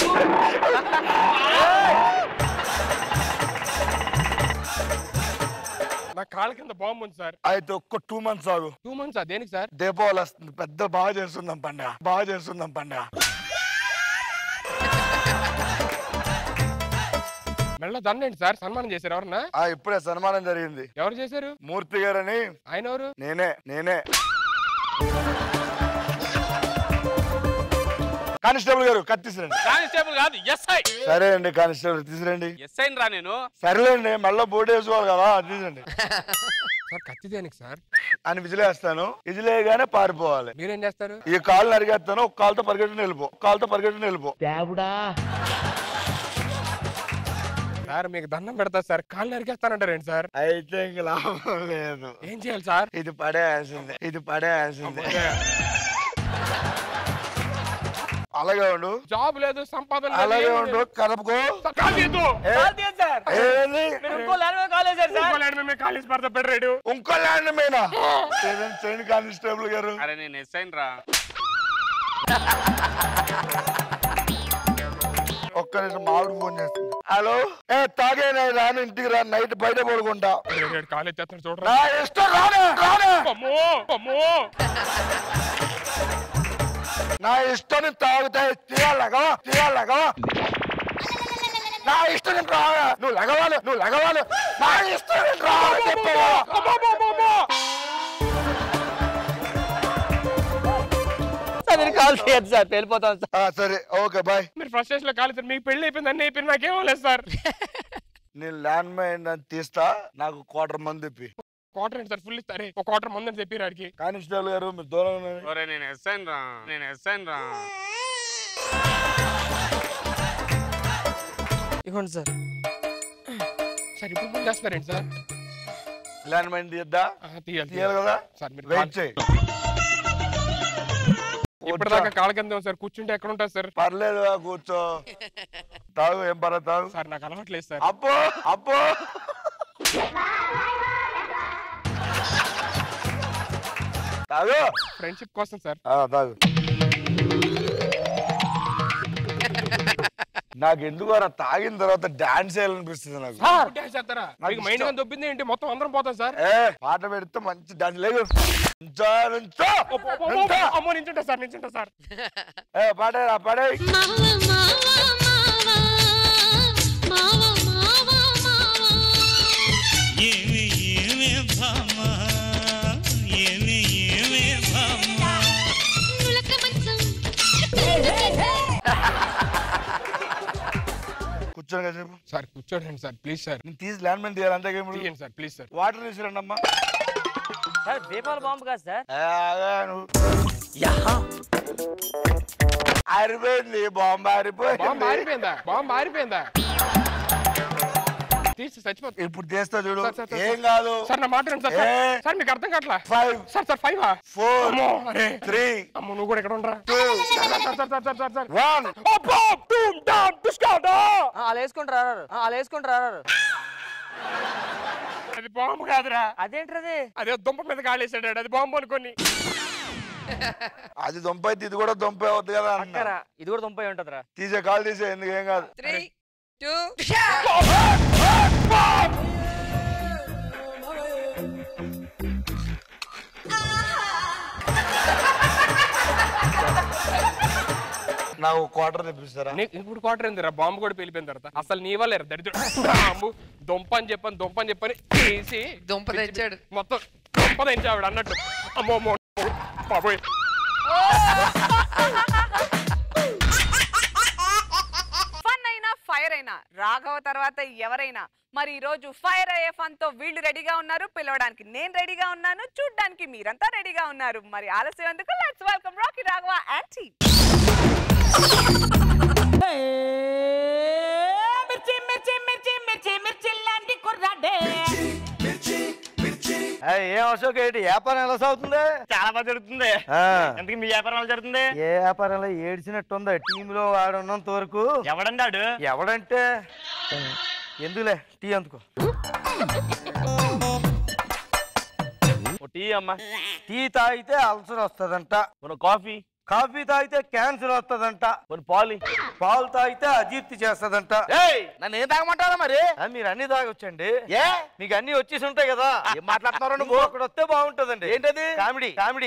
నా కాళ్ళ కింద బాంబు ఉంది సార్ అయితే ఒక్క టూ మంత్స్ ఆగు టూ మంత్స్ దేనికి సార్ దీపావళి వస్తుంది పెద్ద బాగా చేస్తున్నాం పండగ బాగా చేస్తున్నాం పండగ మెల్ల దండండి సార్ సన్మానం చేశారు ఎవరన్నా ఆ ఇప్పుడే సన్మానం జరిగింది ఎవరు చేశారు మూర్తి గారని ఆయన ఎవరు నేనే నేనే కానిస్టేబుల్ గారు కత్తిసిరండి కానిస్టేబుల్ కాదు ఎస్ఐ సరే అండి కానిస్టేబుల్ తీసురండి ఎస్ఐ రా నేను సరేలేండి మళ్ళీ బోర్డు వేసుకోవాలి కదా అది తీసండి సార్ కత్తి దేనికి సార్ అని విజిలేస్తాను విజిలేయగానే పారిపోవాలి మీరేం చేస్తారు ఈ కాలు నరిగేస్తాను ఒక కాలుతో పరిగెట్టుని వెళ్ళిపో ఒక కాలుతో పరిగెట్టుని వెళ్ళిపో సార్ మీకు దండం పెడతా సార్ కాళ్ళు నరికేస్తానంటారేంటి సార్ అయితే ఇంక లాభం లేదు ఏం చేయాలి సార్ ఇది పడేయాల్సిందే ఇది పడేయాల్సిందే అలాగే ఉండు జాబ్ లేదు సంపాదన లేదు, అలాగే ఏమీ ఉండు లేదు. కలుపుకో సార్, కాలు తీయద్దు. ఏ- కాలు తీయదు సార్ ఏంది? మీరు ఇంకో ల్యాండ్ మ్యాన్ కాల్ చేశారు సార్ ఇంకో ల్యాండ్ మీద కాలు వేసి పడతా పెట్టరాడు ఇంకో ల్యాండ్ మీద ఏదైనా చేయండి కానిస్టేబుల్ గారు అరే నేను ఎస్ఐ రా ఒక్క నిమిషం మామిడి ఫోన్ చేస్తుంది హలో ఏ తాగే నేను రాను ఇంటికి రా నైట్ బయట పడుకుంటా కాలు ఎత్తేస్తాడు నా చూడరా ఇష్టం రాను రాను అమ్మో అమ్మో నా ఇష్టం నేను తాగుతాయి తీయాలగవా తీయాలగవా నా ఇష్టం నేను రావా నువ్వు లగవాలి నువ్వు లగవాలి నా ఇష్టం నేను రావాలి చెప్పవా సార్ మీరు కాల్ చేయదు సార్ వెళ్ళిపోతాం సార్ ఆ, సరే ఓకే బాయ్ మీరు ఫస్ట్ స్టేజ్ లో కాలు ఎత్తారు. మీకు పెళ్లి అయిపోయింది అన్ని అయిపోయింది నాకేమో లేదు సార్ నేను ల్యాండ్ మైన్ అని తీస్తా నాకు క్వార్టర్ మంది ఇప్పి క్వార్టర్ ఏంటి సార్ ఫుల్ ఇస్తారే ఒక క్వార్టర్ మంది అని చెప్పి ఆడికి కానిస్టేబుల్ గారు మీరు దూరం ఉండండి. ఒరే నేను ఎస్ఐ రా నేను ఎస్ఐ రా ఇవ్వండి సార్ సార్ ఇప్పుడు ఫోన్ చేస్తున్నారేంటి సార్ ల్యాండ్ మైన్ తీద్దా ఆ, తీయాలి తీయాలి కదా సార్ మీరు వెయిట్ కాల్- చేయి ఇప్పటిదాకా కాళ్ళ కింద ఉంది సార్ కూర్చుంటే ఎక్కడ ఉంటుంది సార్ పర్లేదు కూర్చో తాగు ఏం పర్లేదు తాగు సార్ నాకు అలవాట్లేదు సార్ అప్పో అప్పో తాగు ఫ్రెండ్షిప్ కోసం సార్ ఆ, తాగు నాకు ఎందుకు అలా తాగిన తర్వాత డాన్స్ చేయాలనిపిస్తుంది నాకు సార్ డాన్స్ చేస్తారా నాకు మీకు మైండ్ ఇష్టం. గా దొబ్బింది ఏంటి మొత్తం అందరం పోతాం సార్ ఏ పాట పెడితే మంచి డాన్స్ లేదు నుంచో, నుంచో, నుంచో. అమ్మో నించుంటా సార్ నించుంటా సార్ ఏ పాడే రా పాడే ఏమి ఏమే భామా ఏమి ఏమే భామా కూర్చోని కదా చెప్పు సార్ కూర్చోండి సార్ ప్లీజ్ సార్ నేను తీసి ల్యాండ్ మైన్ తీయాలి అంతే తీయండి సార్ ప్లీజ్ సార్ వాటర్ తీసుకురండి అమ్మా సార్ దీపావళి బాంబు కాదు సార్ ఏ, ఆగా నువ్వు. ఆరిపోయింది బాంబు ఆరిపోయింది బాంబు ఆరిపోయిందా బాంబు ఆరిపోయిందా తీసి చచ్చిపోతుంది ఇప్పుడు తీస్తా చూడు సార్, సార్, సార్, ఏం సార్. కాదు సార్ నా మాట వినండి సార్ సార్. ఏ. సార్ మీకు అర్థం కావట్లా five sir sir five four అమ్మో అరే త్రీ అమ్మో నువ్వు కూడా ఎక్కడ ఉండరా two sir sir sir sir sir sir sir one అబ్బో టూమ్ డామ్ టుస్కాడా అలా వేసుకుంటారు రారు అలా వేసుకుంటారు రారు అది బాంబు కాదురా అదేంటది అదే దుంప మీద కాళేసాడు అది బాంబు అనుకోని అది దొంప అయితే ఇది కూడా దొంప అవుతుంది కదా అన్న అక్కరా ఇది కూడా తొంపై ఉంటదిరా తీసే కాల్ తీసే ఎందుకు ఏం కాదు త్రీ టూ నాకు క్వార్టర్ తెప్పిస్తారా నీకు ఇప్పుడు క్వార్టర్ ఏందిరా బాంబు కూడా పేలిపోయిన తర్వాత అసలు నీ వల్ల దరిద్రుడు బాంబు దొంప అని చెప్పని దొంప అని చెప్పని తీసి దుంప తెచ్చాడు మొత్తం దొంప తెంచావిడ అన్నట్టు అమ్మో అమ్మో బాబోయ్ ఫన్ అయినా ఫైర్ అయినా రాఘవ తర్వాత ఎవరైనా మరి ఈ రోజు ఫైర్ అయ్యే ఫన్ తో వీళ్ళు రెడీగా ఉన్నారు పిలవడానికి నేను రెడీగా ఉన్నాను చూడ్డానికి మీరంతా రెడీగా ఉన్నారు మరి ఆలస్యం ఎందుకు let's welcome Rocky Raghava and team మిర్చి మిర్చి మిర్చి మిర్చి మిర్చి లాంటి కుర్రాడే ఏం అశోక్ ఏంటి వ్యాపారం ఎలా సాగుతుంది చాలా బాగా జరుగుతుంది ఆ. ఎందుకు మీ వ్యాపారం ఎలా జరుగుతుంది ఏ వ్యాపారంలో ఏడ్చినట్టుంది టీమ్ లో వాడు ఉన్నంత వరకు ఎవడండాడు ఎవడంటే ఎందుకులే టీ అందుకో ఓ టీ అమ్మా టీ తాగితే అల్సర్ వస్తుందంట మన కాఫీ కాఫీ తాగితే క్యాన్సర్ వస్తుందంట మన పాలు పాలు తాగితే అజీర్తి చేస్తదంట నన్ను ఏం తాగమంటారా మరి ఆ, మీరు అన్ని తాగొచ్చండి ఏ మీకు అన్ని వచ్చేసి ఉంటాయి కదా ఏం మాట్లాడుతున్నారో నువ్వు అక్కడ వస్తే బాగుంటదండి ఏంటది కామెడీ కామెడీ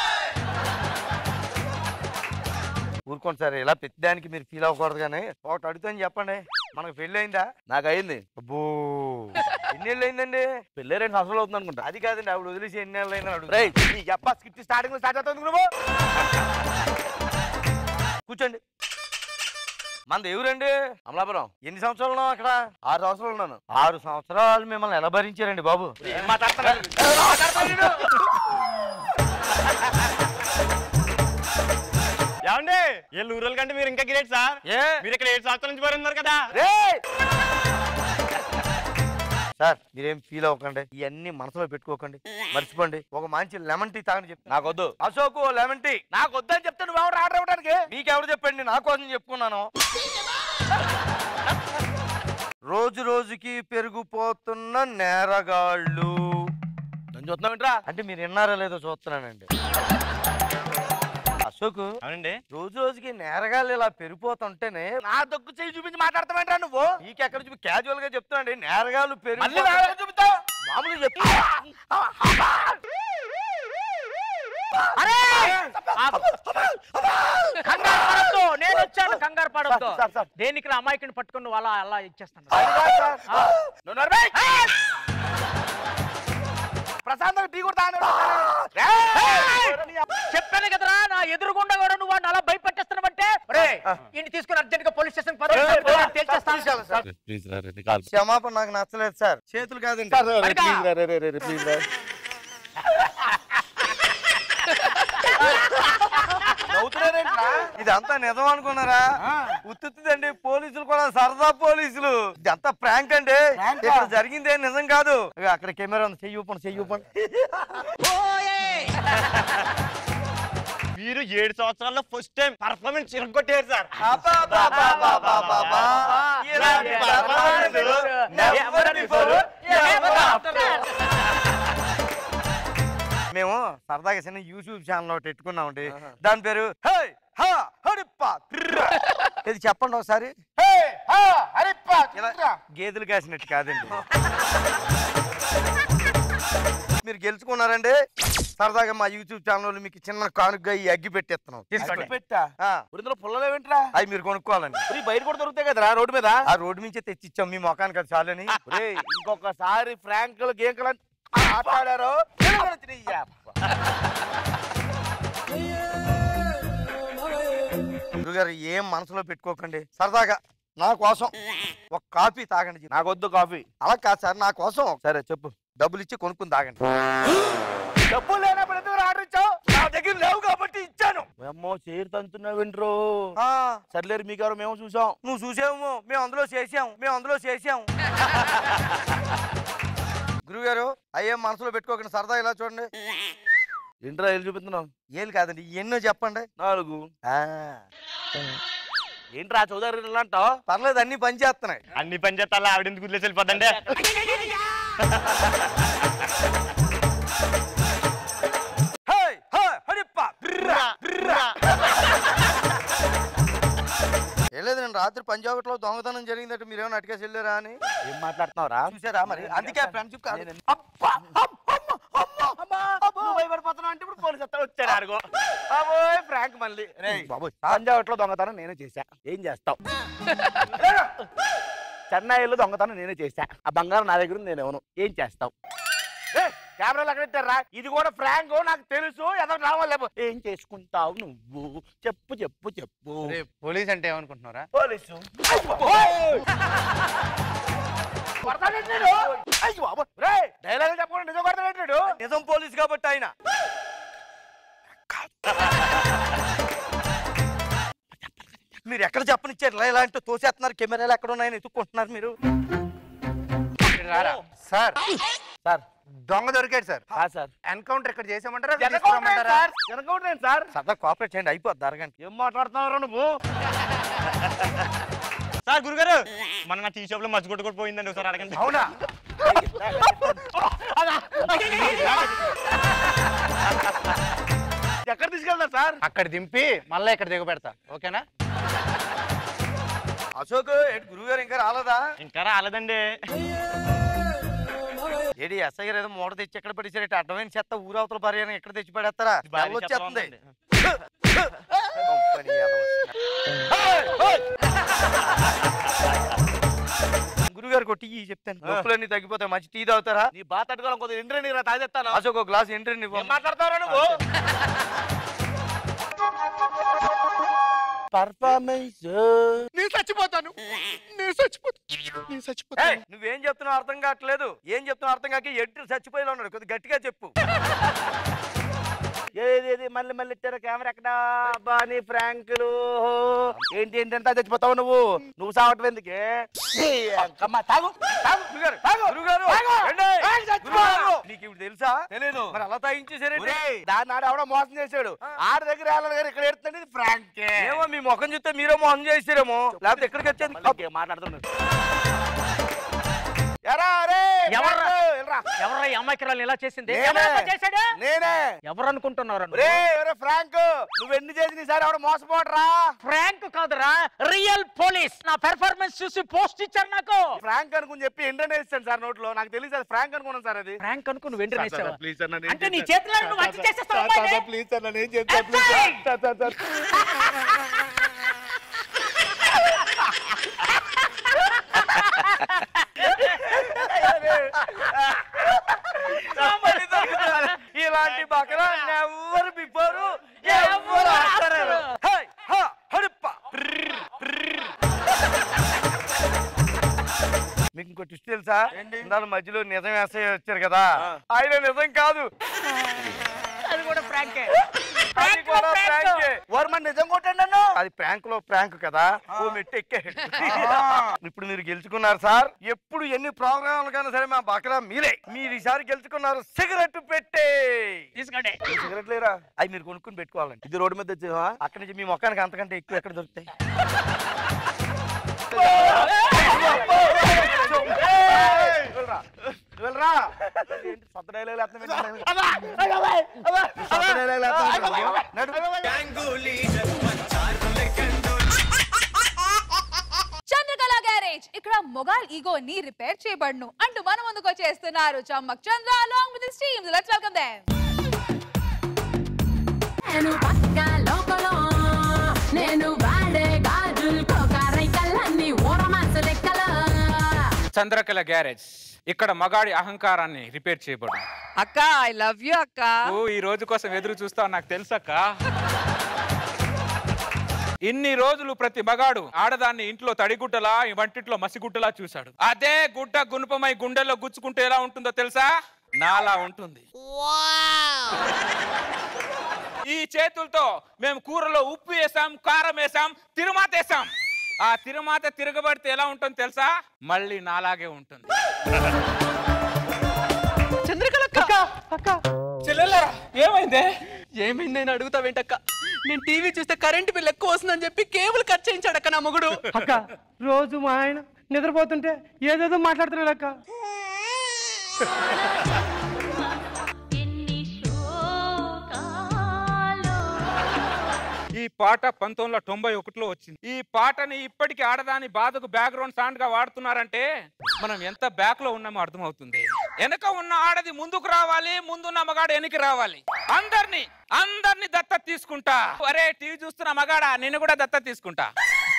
ఊరుకోండి సార్ ఇలా పెద్దదానికి మీరు ఫీల్ అవ్వకూడదు కానీ ఒకటి అడుగుతాను చెప్పండి మనకు పెళ్లి అయిందా నాకు అయింది అబ్బో ఎన్నేళ్ళు అయిందండి పెళ్ళి రెండు సంవత్సరాలు అవుతుంది అనుకుంటా అది కాదండి ఆవిడ వదిలేసి ఎన్నేళ్ళు అయిందని అడుగు రేయ్ నీ అబ్బా స్కిట్ స్టార్టింగ్ స్టార్ట్ అవుతుంది నువ్వు కూర్చోండి మనది ఎవరండి అమలాపురం ఎన్ని సంవత్సరాలు ఉన్నావు అక్కడ ఆరు సంవత్సరాలు ఉన్నాను ఆరు సంవత్సరాలు మిమ్మల్ని ఎలా భరించారండి బాబు ఏం మాట్లాడుతున్నారు ఏమండి వీళ్ళు ఊరల కంటే మీరు ఇంకా గ్రేట్ సార్ ఏ మీరు ఇక్కడ ఏడు సంవత్సరాల నుంచి పోరున్నారు కదా రేయ్! సార్ మీరేం ఫీల్ అవ్వకండి ఇవన్నీ మనసులో పెట్టుకోకండి మర్చిపోండి ఒక మంచి లెమన్ టీ తాగని చెప్తాను నాకొద్దు అశోక్ లెమన్ టీ నాకు వద్దని చెప్తే నువ్వు ఎవరు ఆర్డర్ ఇవ్వడానికి మీకెవరు చెప్పండి నా కోసం చెప్పుకున్నాను రోజు రోజుకి పెరిగిపోతున్న నేరగాళ్ళు నన్ను చూస్తున్నావు ఏంట్రా అంటే మీరు విన్నారా లేదో చూస్తున్నానండి అశోక్ అవునండి రోజు రోజుకి నేరగాళ్ళు ఇలా పెరిగిపోతుంటేనే నా దొక్కు చేయి చూపించి మాట్లాడతావేంట్రా నువ్వు నీకు ఎక్కడ చూపి క్యాజువల్ గా చెప్తున్నాండి నేరగాళ్ళు మళ్ళీ పెరిగి నా దగ్గర చూపిస్తావు మామూలుగా చెప్తా అరే కంగారు పడద్దు నేను వచ్చాను కంగారు పడద్దు సార్, సార్. దేనికి రా అమాయకుని పట్టుకుని నువ్వు అలా అలా ఇచ్చేస్తాను నువ్వు నడవే. ప్రశాంతంగా టీ కూడా తాగను చెప్పాను కదరా నా ఎదురుగుండా కూడా నువ్వు వాడిని అలా భయపెట్టేస్తున్నావంటే రే ఇంటి తీసుకుని అర్జెంట్ గా పోలీస్ స్టేషన్ తేల్చేస్తాను ప్లీజ్ రా రే కాల్ క్షమాపణ నాకు నచ్చలేదు సార్ చేతులు కాదండి ప్లీజ్ రా రే రే రే ప్లీజ్ రా నవ్వుతున్నారేంట్రా? ఇదంతా నిజం అనుకున్నారా ఉత్తుదండి పోలీసులు కూడా సరదా పోలీసులు ఇదంతా ప్రాంక్ అండి ఇక్కడ జరిగింది ఏం నిజం కాదు ఇగో అక్కడ కెమెరా ఉంది చెయ్యి ఊపండి చెయ్యి ఊపండి మీరు ఏడు సంవత్సరాల్లో ఫస్ట్ టైం పర్ఫార్మెన్స్ ఇరగొట్టారు సార్ అబ్బబ్బబ్బబ్బబ్బబ్బా. ఇలాంటి performance never before, never after. మేము సరదాగా చిన్న యూట్యూబ్ ఛానల్ ఒకటి పెట్టుకున్నామండి దాని పేరు హే హా హడిప్ప ట్ర. ఇది చెప్పండి ఒకసారి హే, హా, హరిప్ప, ఇలా చిత్రా. గేదెలు కాసినట్టు కాదండి మీరు గెలుచుకున్నారండి సరదాగా మా యూట్యూబ్ ఛానల్ మీకు చిన్న కానుకగా ఈ అగ్గి పెట్టేస్తున్నాం అగ్గి పెట్టా? ఇందులో పుల్లలు ఏంట్రా అవి మీరు కొనుక్కోవాలండి ఒరేయ్, బయట కూడా దొరుకుతాయి కదరా రోడ్డు మీద ఆ రోడ్డు నుంచే తెచ్చిచ్చాం మీ మొఖానికి అది చాలని ఒరేయ్, ఇంకొకసారి ఫ్రాంకులు గేంకులు అని ఆటాడారో గురుగారు ఏం మనసులో పెట్టుకోకండి సరదాగా నా కోసం ఒక కాఫీ తాగండి నాకొద్దు కాఫీ అలా కాదు సార్ నా కోసం సరే చెప్పు డబ్బులు ఇచ్చి కొనుక్కుని తాగండి డబ్బులు లేనప్పుడు ఎందుకు ఆర్డర్ ఇచ్చావు నా దగ్గర లేవు కాబట్టి ఇచ్చాను అమ్మో చేరు తంతున్నావు వింట్రో సర్లేరు మీ గారు మేము చూసాం నువ్వు చూసాము మేము అందులో చేసాం మేము అందులో చేసాం గురుగారు అయ్యేం మనసులో పెట్టుకోకండి సరదా ఇలా చూడండి ఏంట్రా ఏళ్ళు చూపిస్తున్నావు ఏం కాదండి ఎన్నో చెప్పండి నాలుగు ఆ. ఏంట్రా చౌదరి అంటావు పర్లేదు అన్ని పని చేస్తున్నాయి అన్ని పని చేస్తా ఆవిడ ఎందుకు గుర్లేసి వెళ్ళిపోద్దండి హేయ్, హే, హడిప్ప, బ్రా, బ్రా. ఏం లేదు నేను రాత్రి పంజాబట్లో దొంగతనం జరిగిందట మీరేమైనా అటుకేసి వెళ్ళారా అని ఏం మాట్లాడుతున్నావురా చూసారా మరి అందుకే ఫ్రెండ్షిప్ కాదు నువ్వు భయపడిపోతున్నావు అంటే ఇప్పుడు పోలీసు వస్తా వచ్చాడు అడుగు బాబోయ్ ఫ్రాంక్ మళ్ళీ రేయ్ బాబోయ్ పంజాబట్లో దొంగతనం నేనే చేశా ఏం చేస్తావు చెన్నైలో దొంగతనం నేనే చేశా ఆ బంగారం నా దగ్గర ఉంది, నేను ఎవను ఏం చేస్తావు కెమెరాలు అక్కడ పెట్టారా ఇది కూడా ఫ్రాంక్ నాకు తెలుసు ఏదో రావాలి ఏం చేసుకుంటావు నువ్వు చెప్పు చెప్పు చెప్పు పోలీస్ అంటే ఏమనుకుంటున్నారా పోలీసు డైలాగ్ చెప్పకుండా నిజం కొడతాడు నిజం పోలీస్ కాబట్టి ఆయన మీరు ఎక్కడ చెప్పనిచ్చారు ఇలా ఇలాంటి తోసేస్తున్నారు కెమెరాలు ఎక్కడ ఉన్నాయని ఎత్తుక్కుంటున్నారు మీరు రారా సార్ సార్ దొంగ దొరికాడు సార్ సార్ ఎన్కౌంటర్ ఇక్కడ చేసామంటారా ఎన్కౌంటర్ తీసుకురమ్మంటారా? సార్ ఎన్కౌంటర్ సార్ సరదా కోఆపరేట్ చేయండి అయిపోద్ది అరగంట ఏం మాట్లాడుతున్నావు నువ్వు సార్ గురుగారు మన నా టీ షాప్ లో మర్చి కొట్టుకొని పోయిందండి ఒకసారి అడగండి అవునా ఎక్కడ తీసుకెళ్తా సార్ అక్కడ దింపి మళ్ళీ ఇక్కడ దిగబెడతా ఓకేనా అశోక్ ఏంటి గురుగారు ఇంకా రాలేదా ఇంకా రాలేదండి ఏడి ఎస్ఐ గారు ఏదో మూట తెచ్చి ఎక్కడ పడేసారు అడ్డమైన చెత్త ఊరవతల భార్య ఎక్కడ తెచ్చి పడేస్తారా భారీ బెల్ల వచ్చేస్తుంది చెత్త కంపెనీ ఏదో. గురుగారు కొట్టి ఇయ్యి చెప్తాను నొప్పులన్నీ తగ్గిపోతాయి మంచి టీ తాగుతారా నీ బాత తట్టుకోవాలి కొద్దిగా ఎండ్రీ నీరు తాగేస్తాను అశోక్ ఒక గ్లాస్ ఎంట్రీ ఏం మాట్లాడతావురా నువ్వు పర్ఫార్మెన్స్ నేను చచ్చిపోతాను నేను చచ్చిపోతాను నేను చచ్చిపోతాను నువ్వేం చెప్తున్నావు అర్థం కావట్లేదు ఏం చెప్తున్నావు అర్థం కాక ఎట్టి చచ్చిపోయేలా ఉన్నాడు కొద్దిగా గట్టిగా చెప్పు ఏది ఏది మళ్ళీ మళ్ళీ ఇచ్చారు కెమెరా ఎక్కడ అబ్బా నీ ఫ్రాంకులు ఏంటి ఏంటి అంతా చచ్చిపోతావు నువ్వు నువ్వు సావటం ఎందుకే ఈ అంకమ్మ, తాగు తాగు గురుగారు, తాగు గురుగారు తాగు. ఏండి? తాగు, చచ్చిపో. గురుగారు, నీకు ఇప్పుడు తెలుసా తెలీదు మరి అలా తాగించేసారేంటి ఒరేయ్, దాన్ని ఆడ ఎవడో మోసం చేశాడు ఆడ దగ్గర వెళ్ళాలి గారు ఇక్కడ ఎడుతుంది ఇది ఫ్రాంకే ఏమో మీ ముఖం చూస్తే మీరే మోసం చేసారేమో లేకపోతే ఎక్కడికి వచ్చేది మాట్లాడుతున్నాడు ఎరా రే ఎవర్రా? ఎల్రా. ఎవరు ఈ అమ్మాయికి ఇలా చేసింది నేనే. ఎవరబ్బా చేశాడు నేనే ఎవరు అనుకుంటున్నారు రే ఎవరో ఫ్రాంక్ నువ్వు ఎన్ని చేసి ఈసారి ఎవడ మోసపోడరా ఫ్రాంక్ కాదురా రియల్ పోలీస్ నా పెర్ఫార్మెన్స్ చూసి పోస్ట్ ఇచ్చారు నాకు ఫ్రాంక్ అనుకుని చెప్పి ఎండనే ఇస్తాను సార్ నోట్లో నాకు తెలియదు అది ఫ్రాంక్ అనుకున్నాను సార్ అది ఫ్రాంక్ అనుకుని నువ్వు వెంటనే సార్, సార్, వేసావా? ప్లీజ్ సార్, నన్ను ఏం అంటే నీ చేద్దాం? చేతిలో నువ్వు హత్య సార్, చేసేస్తావా సార్, అమ్మాయిని? సార్, ప్లీజ్ సార్ నన్ను ఏం చేద్దాం please sir. Sir, sir, sir. ఇలాంటి బకరా ఎవరు బిఫోరు ఎవరు ఆడతారు హై, హా, హడిప్ప. మీకు ఇంకో ట్విస్ట్ తెలుసా ఇందాక మధ్యలో నిజం వేసే వచ్చారు కదా ఆయన నిజం కాదు అది కూడా ఫ్రాంకే అది కూడా ప్రాంకే. వారు మన నిజం కొట్టండి నన్ను అది ప్రాంక్ లో ప్రాంక్ కదా ఓ మెట్టు ఎక్కాడు ఇప్పుడు మీరు గెలుచుకున్నారు సార్ ఎప్పుడు ఎన్ని ప్రోగ్రాంలు కన్నా సరే మా బకరా మీరే మీరు ఈసారి గెలుచుకున్నారు సిగరెట్ పెట్టే తీసుకోండి సిగరెట్ లేరా అవి మీరు కొనుక్కుని పెట్టుకోవాలండి ఇది రోడ్డు మీద తెచ్చావా అక్కడి నుంచి మీ మొక్కానికి అంతకంటే ఎక్కువ ఎక్కడ దొరుకుతాయి వెళ్ళరా ఏంటి సొంత డైలాగ్ సొంత డైలాగ్ చేయబడును అంటూ మన ముందుకు వచ్చేస్తున్నారు Chammak Chandra along with his team let's welcome them నేను పక్క లోకలో నేను వాడే గాజులు కోకారై కళ్ళన్ని ఊరమాస లెక్కలో చంద్రకళ గ్యారేజ్ ఇక్కడ మగాడి అహంకారాన్ని రిపేర్ చేయబడు అక్క ఐ లవ్ యూ అక్క ఓ ఈ రోజు కోసం ఎదురు చూస్తావు నాకు తెలుసక్క ఇన్ని రోజులు ప్రతి మగాడు ఆడదాన్ని ఇంట్లో తడిగుడ్డలా ఈ వంటింట్లో మసిగుడ్డలా చూశాడు అదే గుడ్డ గుణపమై గుండెల్లో గుచ్చుకుంటే ఎలా ఉంటుందో తెలుసా నాలా ఉంటుంది ఈ చేతులతో మేము కూరలో ఉప్పు వేసాం కారం వేసాం తిరుమాత వేసాం ఆ తిరుమాత తిరగబడితే ఎలా ఉంటుందో తెలుసా మళ్ళీ నాలాగే ఉంటుంది చంద్రకళక్క అక్క చెల్లెల్లరా ఏమైందే ఏమైంది అని అడుగుతావేంటక్క నేను టీవీ చూస్తే కరెంట్ బిల్ ఎక్కువ వస్తుందని చెప్పి కేబుల్ కట్ చేయించాడు అక్క నా మొగుడు అక్క రోజు మా ఆయన నిద్రపోతుంటే ఏదేదో మాట్లాడుతున్నాడు అక్క ఈ పాట పంతొమ్మిది వందల తొంభై ఒకటిలో వచ్చింది ఈ పాటని ఇప్పటికి ఆడదాని బాధకు బ్యాక్గ్రౌండ్ సౌండ్ గా వాడుతున్నారంటే మనం ఎంత బ్యాక్ లో ఉన్నామో అర్థమవుతుంది వెనక ఉన్న ఆడది ముందుకు రావాలి ముందున్న మగాడు వెనక్కి రావాలి అందరిని అందరిని దత్తత తీసుకుంటా అరే టీవీ చూస్తున్న మగాడా నేను కూడా దత్తత తీసుకుంటా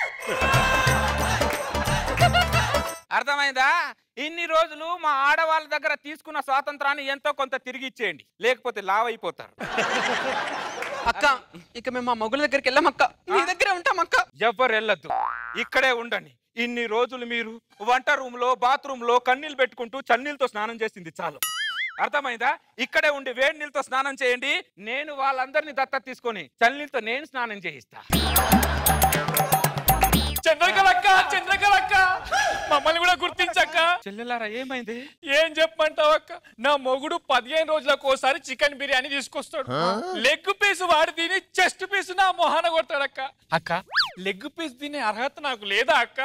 అర్థమైందా ఇన్ని రోజులు మా ఆడవాళ్ళ దగ్గర తీసుకున్న స్వాతంత్రాన్ని ఎంతో కొంత తిరిగి ఇచ్చేయండి లేకపోతే లావ్ అయిపోతారు అక్క ఇక మేము మా మొగుల దగ్గరికి వెళ్ళాం అక్క నీ దగ్గరే ఉంటాం అక్క ఎవ్వరు వెళ్ళొద్దు ఇక్కడే ఉండండి ఇన్ని రోజులు మీరు వంట రూమ్ లో బాత్రూమ్ లో కన్నీళ్ళు పెట్టుకుంటూ చన్నీళ్ళతో స్నానం చేసింది చాలు అర్థమైందా ఇక్కడే ఉండి వేడి నీళ్ళతో స్నానం చేయండి నేను వాళ్ళందరినీ దత్తత తీసుకొని చన్నీళ్ళతో నేను స్నానం చేయిస్తా చంద్రకళక్క చంద్రకళక్క మమ్మల్ని కూడా గుర్తించక్క చెల్లెలారా ఏమైంది ఏం చెప్పమంటావు అక్క నా మొగుడు పదిహేను రోజులకు ఒకసారి చికెన్ బిర్యానీ తీసుకొస్తాడు లెగ్ పీస్ వాడి తిని చెస్ట్ పీస్ నా మొహాన కొడతాడక్క అక్క లెగ్ పీస్ తినే అర్హత నాకు లేదా అక్క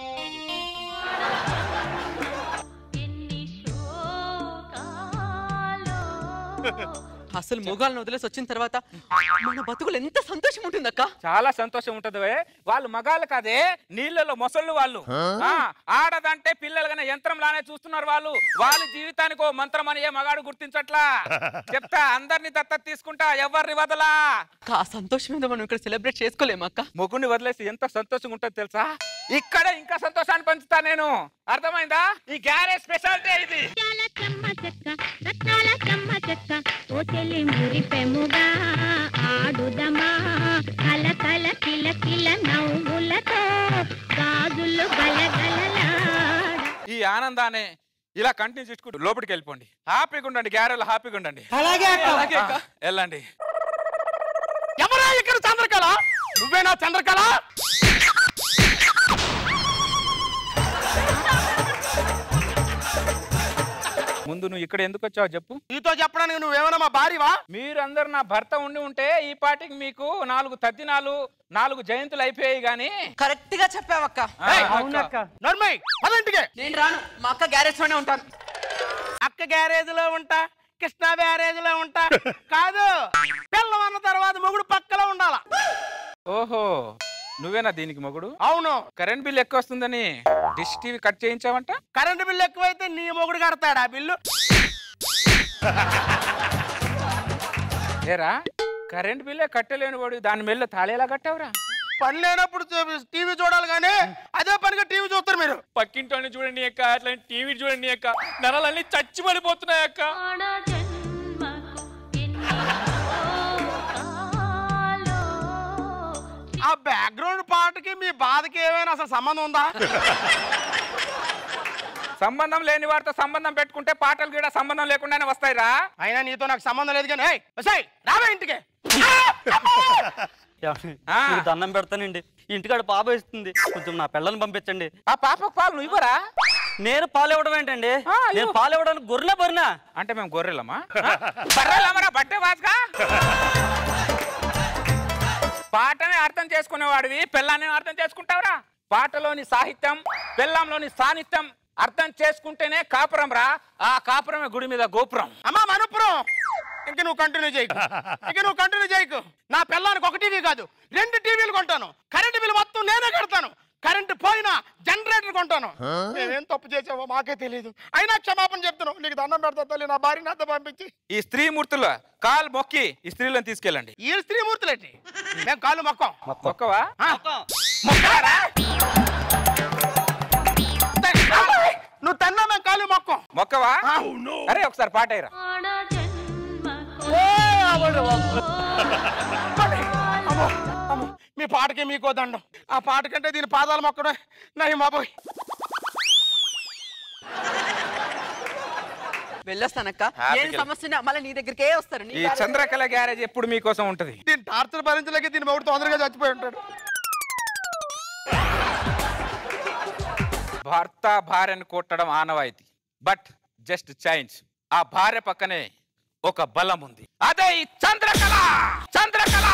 అసలు మొగాలను వదిలేసి వచ్చిన తర్వాత మన బతుకులు ఎంత సంతోషం ఉంటుందక్క చాలా సంతోషం ఉంటది వే. వాళ్ళు మగాళ్ళు కాదే నీళ్ళలో మొసళ్ళు వాళ్ళు ఆ, ఆడదంటే పిల్లలుగానే యంత్రం లానే చూస్తున్నారు వాళ్ళు వాళ్ళ జీవితానికి ఓ మంత్రం అని ఏ మగాడు గుర్తించట్లా చెప్తా అందరిని దత్తత తీసుకుంటా ఎవరిని వదలా ఆ సంతోషం మీద మనం ఇక్కడ సెలబ్రేట్ చేసుకోలేమక్క మొగుడిని వదిలేసి ఎంత సంతోషంగా ఉంటుందో తెలుసా ఇక్కడ ఇంకా సంతోషాన్ని పంచుతా నేను అర్థమైందా ఈ గ్యారేజ్ స్పెషాలిటీ ఇది రత్నాల చెమ్మ చెక్క ఓ చెల్లి మురిపెముగా ఆడుదమా కల కల కిల కిల నవ్వులతో గాజులు గలగలలా ఈ ఆనందాన్ని ఇలా కంటిన్యూ చేసుకుంటూ లోపలికి వెళ్ళిపోండి హ్యాపీగా ఉండండి గ్యారేజ్ హ్యాపీగా ఉండండి అలాగే అక్క. అలాగే అక్క. ఆ, వెళ్ళండి ఎవరా ఇక్కడ చంద్రకళ నువ్వేనా చంద్రకళ ముందు నువ్వు ఇక్కడ ఎందుకు వచ్చావు చెప్పు నీతో చెప్పడానికి నువ్వేమైనా మా భార్యవా మీరందరు నా భర్త ఉండి ఉంటే ఈ పాటికి మీకు నాలుగు తద్దినాలు నాలుగు జయంతులు అయిపోయాయి గాని కరెక్ట్ గా చెప్పావక్క నర్మయ్ పదంటికే నేను రాను మా అక్క గ్యారేజ్ లోనే ఉంటాను అక్క గ్యారేజ్ లో ఉంటా కృష్ణా బ్యారేజ్ లో ఉంటా కాదు పిల్లం అన్న తర్వాత మొగుడు పక్కలో ఉండాలా ఓహో నువ్వేనా దీనికి మొగుడు అవును కరెంట్ బిల్ ఎక్కువ వస్తుందని డిష్ టీవీ కట్ చేయించావంట కరెంటు బిల్లు ఎక్కువైతే నీ మొగుడు కడతాడా బిల్లు ఏరా కరెంట్ బిల్లే కట్టలేని వాడు దాని మెల్ల తాళేలా కట్టావురా పని లేనప్పుడు టీవీ చూడాలి కానీ అదే పనిగా టీవీ చూస్తారు మీరు పక్కింటోని చూడండి అక్క అట్లా టీవీ చూడండి అక్క నరాలన్నీ చచ్చి పడిపోతున్నాయి అక్క ఆ బ్యాక్గ్రౌండ్ పాటకి మీ బాధకి ఏమైనా అసలు సంబంధం ఉందా సంబంధం లేని వారితో సంబంధం పెట్టుకుంటే పాటలు కూడా సంబంధం లేకుండానే వస్తాయిరా అయినా నీతో నాకు సంబంధం లేదు కానీ ఏయ్, వస్తాయ్ రావే ఇంటికి మీకు దండం పెడతానండి ఇంటికాడ పాప ఇస్తుంది కొంచెం నా పిల్లల్ని పంపించండి ఆ పాపకు పాలు నువ్వు ఇవ్వరా నేను పాలు ఇవ్వడం ఏంటండి నేను పాలు ఇవ్వడానికి గొర్రెలే బరినా అంటే మేము గొర్రెలమా బర్రెలమరా బట్టే వాసుగా పాటనే అర్థం చేసుకునేవాడివి పెళ్ళాన్ని అర్థం చేసుకుంటావురా పాటలోని సాహిత్యం పెళ్ళంలోని సాహిత్యం అర్థం చేసుకుంటేనే కాపురం రా ఆ కాపురమే గుడి మీద గోపురం అమ్మా మనుపురం ఇంక నువ్వు కంటిన్యూ చేయకు ఇంక నువ్వు కంటిన్యూ చేయకు నా పిల్లానికి ఒక టీవీ కాదు రెండు టీవీలు కొంటాను కరెంటు బిల్ మొత్తం నేనే కడతాను కరెంట్ పోయినా జనరేటర్ కొంటాను నేనేం తప్పు చేసావో మాకే తెలియదు అయినా క్షమాపణ చెప్తున్నావు నీకు దండం పెడతా తల్లి నా భార్య నాతో పంపించి ఈ స్త్రీమూర్తుల కాలు మొక్కి ఈ స్త్రీలను తీసుకెళ్ళండి ఈ స్త్రీమూర్తులేంటి మేము కాళ్ళు మొక్కం మొక్కవా మొక్కారా? నువ్వు తన్నా మేము కాళ్ళు మొక్కం మొక్కవా అరే ఒకసారి పాట అయ్యరా అమ్మో, అమ్మో, మీ పాటకి మీకో దండం ఆ పాట కంటే దీని పాదాలు మొక్కడం నయం బాబోయ్ వెళ్ళొస్తానక్క హ్యాపీగా ఏం సమస్య మళ్ళీ నీ దగ్గరికే వస్తారు నీ ఈ కాళ్ళ- చంద్రకళ గ్యారేజ్ ఎప్పుడు మీకోసం ఉంటది దీని టార్చర్ భరించలేక దీని మొగుడు తొందరగా చచ్చిపోయి ఉంటాడు భర్త భార్యను కొట్టడం ఆనవాయితీ బట్ జస్ట్ చేంజ్ ఆ భార్య పక్కనే ఒక బలం ఉంది అదే ఈ చంద్రకళ చంద్రకళ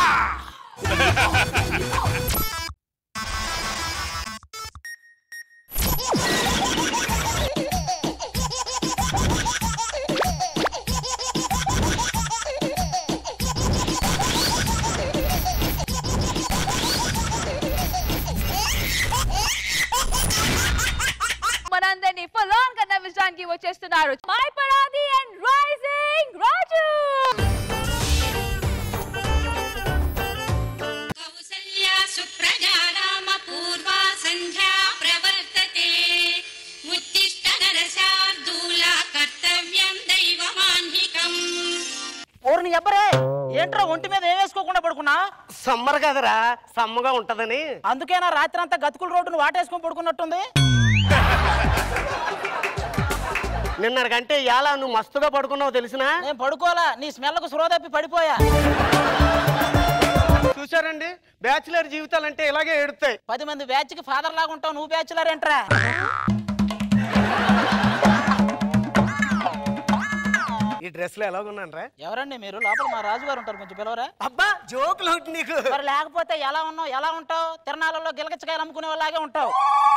మనందరినీ ఫుల్ ఆన్ గా నవ్వించడానికి వచ్చేస్తున్నారు మై పరాది అండ్ రైజింగ్ రాజు సుప్రజా రామ పూర్వా సంధ్యా ప్రవర్తతే ఉత్తిష్ట నరశార్దూల కర్తవ్యం దైవమాన్హికం ఓరిని ఎవ్వరే ఏంట్రా ఒంటి మీద ఏం వేసుకోకుండా పడుకున్నా సమ్మర్ కదరా సమ్మగా ఉంటదని అందుకేనా రాత్రి అంతా గతుకుల రోడ్డును వాటేసుకొని పడుకున్నట్టుంది నిన్నటికంటే ఇలా నువ్వు మస్తుగా పడుకున్నావు తెలిసినా నేను పడుకోలా నీ స్మెల్కు సురో తప్పి పడిపోయా చూసారండి బ్యాచులర్ జీవితాలంటే ఇలాగే ఎడుతాయి పది మంది బ్యాచ్ కి ఫాదర్ లాగా ఉంటావు నువ్వు బ్యాచులర్ ఏంట్రా ఈ డ్రెస్ లో ఎలాగున్నాను రా ఎవరండి మీరు లోపల మా రాజుగారు ఉంటారు కొంచెం పిలవరా అబ్బా జోకులు ఒకటి నీకు మరి లేకపోతే ఎలా ఉన్నావు ఎలా ఉంటావు తిరణాలలో గిలగచ్చకాయలు అమ్ముకునే వాళ్ళలాగే ఉంటావు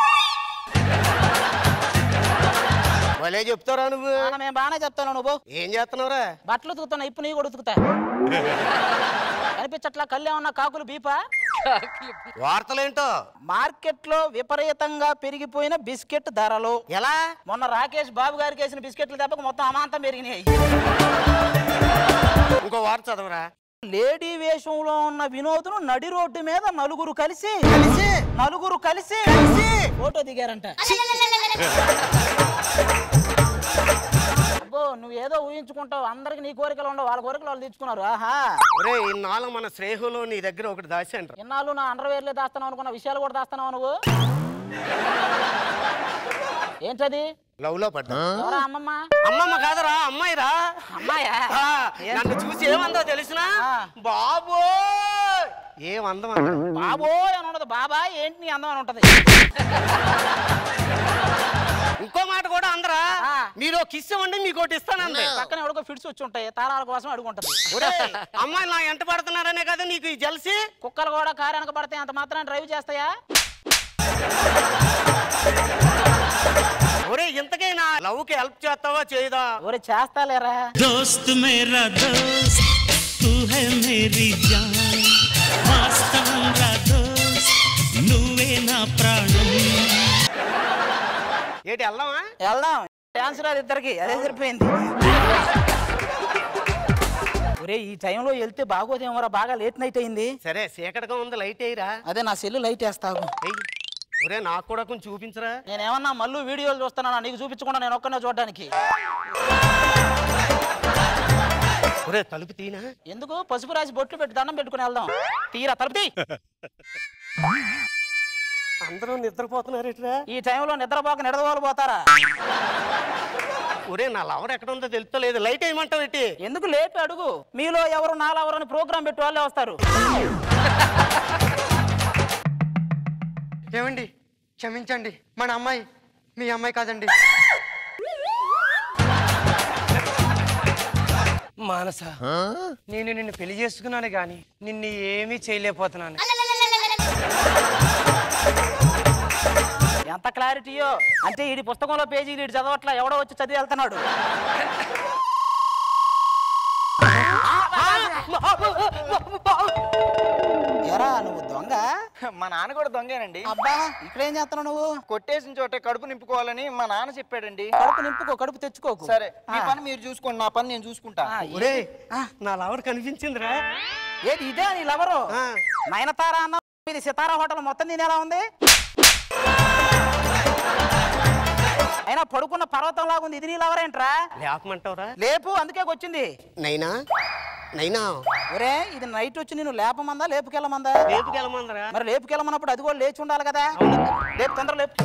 భలే చెప్తారా నువ్వు నాన్న, మేము బాగానే చెప్తాను నువ్వు ఏం చేస్తున్నావురా బట్టలు ఉతుకుతున్నా ఇప్పుడు నీ కూడా ఉతుకుతా కనిపించట్లా కళ్ళు ఏమన్నా కాకులు బీపా వార్తలేంటో మార్కెట్ లో విపరీతంగా పెరిగిపోయిన బిస్కెట్ ధరలు ఎలా మొన్న రాకేష్ బాబు గారికి వేసిన బిస్కెట్లు దెబ్బకు మొత్తం అమాంతం పెరిగినాయి ఇంకో వార్త చదవరా లేడీ వేషంలో ఉన్న వినోదును నడి రోడ్డు మీద నలుగురు కలిసి కలిసి నలుగురు కలిసి కలిసి ఫోటో దిగారంట అబ్బో నువ్వు ఏదో ఊహించుకుంటావు అందరికి నీ కోరికలు ఉండవు వాళ్ళ కోరికలు వాళ్ళు తెచ్చుకున్నారు ఆహా ఒరే ఇన్నాళ్ళు మన స్నేహంలో నీ దగ్గర ఒకటి దాచాను ఇన్నాళ్ళు నా అండర్వేర్లే దాస్తాను అనుకున్న విషయాలు కూడా దాస్తున్నావు నువ్వు ఏంటది లవ్ లో పడ్డా ఎవరా అమ్మమ్మ అమ్మమ్మ కాదరా అమ్మాయిరా అమ్మాయా ఆ, నన్ను చూసి ఏమందో తెలిసినా బాబో ఏమందం బాబోయ్ అని ఉండదు బాబాయ్ ఏంటి నీ అందం అని ఉంటది ఇంకో మాట కూడా అందరా మీరు కిస్ ఇవ్వండి మీకు ఒకటి ఇస్తానండి పక్కన ఎవడికో ఫిట్స్ వచ్చి ఉంటాయి తాళాల కోసం అడుగుంటది ఒరేయ్, అమ్మాయిలు నా ఎంట పడుతున్నారనే కదా నీకు ఈ జలసి కుక్కలు కూడా కారు వెనక పడితే అంత మాత్రం డ్రైవ్ చేస్తాయా ఒరే ఇంతకీ నా లవ్ కి హెల్ప్ చేస్తావా చేయదా ఒరే చేస్తాలేరా दोस्त मेरा दोस्त तू है मेरी जान వాస్తవంగా దోస్త్ నువ్వే నా ప్రాణం ఏంటి వెళ్దామా వెళ్దాం డాన్స్ రాదు ఇద్దరికి అదే సరిపోయింది ఒరే ఈ టైంలో వెళ్తే బాగోదేమోరా బాగా లేట్ నైట్ అయింది సరే చీకటిగా ఉంది లైట్ అయ్యిరా అదే నా సెల్లు లైట్ వేస్తావు ఒరే నాకు కూడా కొంచెం చూపించరా నేనేమన్నా మళ్ళీ వీడియోలు చూస్తానా నీకు చూపించకుండా నేను ఒక్కనే చూడడానికి ఒరే తలుపు తీనా ఎందుకు పసుపు రాసి బొట్లు పెట్టి దండం పెట్టుకుని వెళ్దాం తీరా తలుపు తీ. అందరూ నిద్రపోతున్నారేట్రా ఈ టైంలో నిద్రపోక నిడదవాళ్ళు పోతారా ఒరే నా లవర్ ఎక్కడ ఉందో తెలుస్తలేదు లైట్ వేయమంటావు ఎట్టి ఎందుకు లేపి అడుగు మీలో ఎవరు నాలెవరు అని ప్రోగ్రామ్ పెట్టి వాళ్ళే వస్తారు ఏమండి క్షమించండి మన అమ్మాయి మీ అమ్మాయి కాదండి మానస నేను నిన్ను పెళ్లి చేసుకున్నాను కానీ నిన్ను ఏమీ చేయలేకపోతున్నాను ఎంత క్లారిటీయో అంటే ఈ పుస్తకంలో పేజీలు ఇటు చదవట్లా ఎవడో వచ్చి చదివి వెళ్తున్నాడు ఎరా నువ్వు దొంగ మా నాన్న కూడా దొంగేనండి అబ్బా ఇక్కడ ఏం చేస్తున్నావు నువ్వు కొట్టేసిన చోట కడుపు నింపుకోవాలని మా నాన్న చెప్పాడండి కడుపు నింపుకో కడుపు తెచ్చుకోకు సరే మీ ఆ. పని మీరు చూసుకోండి నా పని నేను చూసుకుంటా ఒరే నా లవర్ కనిపించిందిరా ఏది ఇదే నీ లవరు నయనతార అన్న ఇది సితారా హోటల్ మొత్తం దీని ఎలా ఉంది అయినా పడుకున్న పర్వతం లాగా ఉంది ఇది నీ లవర్ ఏంట్రా లేపమంటావురా లేపు అందుకే వచ్చింది నైనా నైనా ఒరే ఇది నైట్ వచ్చి నేను లేపమందా లేపుకెళ్ళమందా లేపుకెళ్ళమందరా మరి లేపుకెళ్ళమన్నప్పుడు అది కూడా లేచి ఉండాలి కదా లేపు తొందర లేపు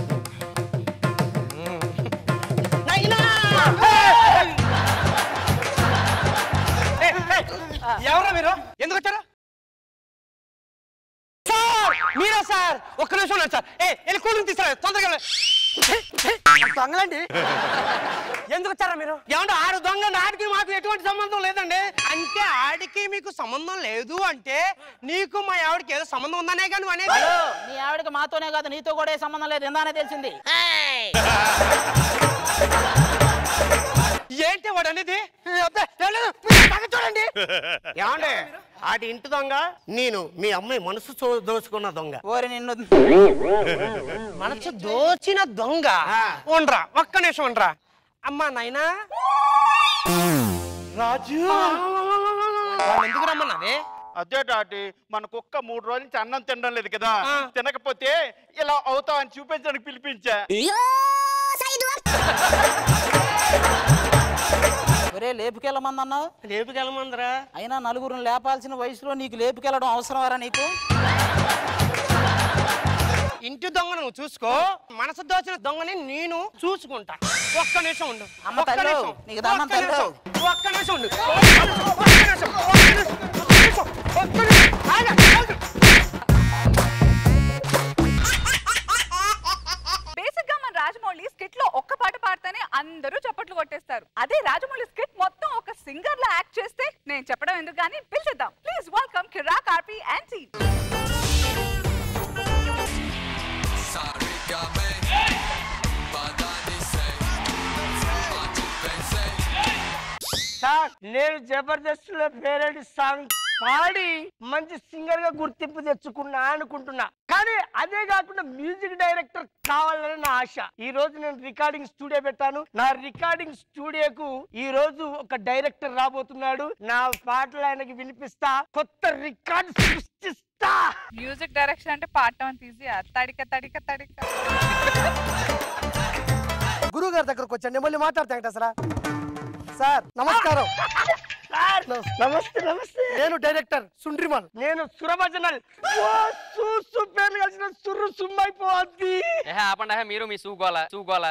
ఎవరా మీరు ఎందుకు వచ్చారు సార్ మీరా సార్ ఒక్క నిమిషం ఉన్నాను సార్ ఏ వెళ్ళి కూలింగ్ తీసుకురా తొందరగా దొంగలండి ఎందుకు వచ్చారా మీరు ఏమంటే ఆడు దొంగ ఆడికి మాకు ఎటువంటి సంబంధం లేదండి అంటే ఆడికి మీకు సంబంధం లేదు అంటే నీకు మా ఆవిడకి ఏదో సంబంధం ఉందనే కానీ నువ్వు అనేది హలో, నీ ఆవిడకి మాతోనే కాదు నీతో కూడా ఏ సంబంధం లేదు ఎందానే తెలిసింది ఏంటి వాడు అనేది అబ్బే, ఏం లేదు, మీరు పక్క చూడండి ఏమండి ఆడి ఇంటి దొంగ నేను మీ అమ్మాయి మనసు చో- దోచుకున్న దొంగ ఓరి నిన్ను మనసు దోచిన దొంగ ఉండరా ఒక్క నిమిషం ఉండరా అమ్మా నాయనా రాజు వాళ్ళు ఎందుకు రమ్మన్నావే అదే డాడీ మన కుక్క మూడు రోజుల నుంచి అన్నం తినడం లేదు కదా తినకపోతే ఇలా అవుతావు అని చూపించడానికి పిలిపించా ఒరే లేపుకెళ్ళమందన్నావు లేపుకెళ్ళమందరా అయినా నలుగురిని లేపాల్సిన వయసులో నీకు లేపుకెళ్ళడం అవసరమారా నీకు ఇంటి దొంగ నువ్వు చూసుకో మనసు దోచిన దొంగని నేను చూసుకుంటా ఒక్క నిమిషం ఉండు అమ్మ ఒక్క తల్లు, నిమిషం. నీకు దండం ఒక్క తల్లు. నిమిషం. ఒక్క నిమిషం ఉండు ఒక్క నిమిషం. ఒక్క నిమిషం. ఒక్క నిమిషం. ఒక్క నిమిషం. ఆగు, ఆగు. బేసిక్ గా మన రాజమౌళి స్కిట్ లో ఒక్క పాట పాడితేనే అందరూ చప్పట్లు కొట్టేస్తారు అదే రాజమౌళి స్కిట్ మొత్తం ఒక సింగర్ లా యాక్ట్ చేస్తే నేను చెప్పడం ఎందుకు కానీ పిలిచేద్దాం ప్లీజ్ వెల్కమ్ కిరా కార్పి అండ్ టీమ్ సార్ నేను జబర్దస్త్ లో పేరెంట్ సాంగ్ పాడి మంచి సింగర్ గా గుర్తింపు తెచ్చుకున్నా అనుకుంటున్నా కానీ అదే కాకుండా మ్యూజిక్ డైరెక్టర్ కావాలని నా ఆశ ఈ రోజు నేను రికార్డింగ్ స్టూడియో పెట్టాను నా రికార్డింగ్ స్టూడియోకు ఈ రోజు ఒక డైరెక్టర్ రాబోతున్నాడు నా పాటలు ఆయనకి వినిపిస్తా కొత్త రికార్డ్ సృష్టిస్తా మ్యూజిక్ డైరెక్షన్ అంటే పాడటం అంత ఈజీ తడిక తడిక తడిక గురువు గారి దగ్గరకు వచ్చండి మళ్ళీ మాట్లాడతా వెంకటేశ్వర సార్ నమస్కారం సార్ నమస్తే నమస్తే నేను డైరెక్టర్ సుండ్రిమల్ నేను సురభజనల్ ఓ సూ పేర్లు కలిసిన సుర్రు సుమ్మైపోద్ది ఏహే ఆపండి ఏహే, మీరు మీ సూగోల సూగోల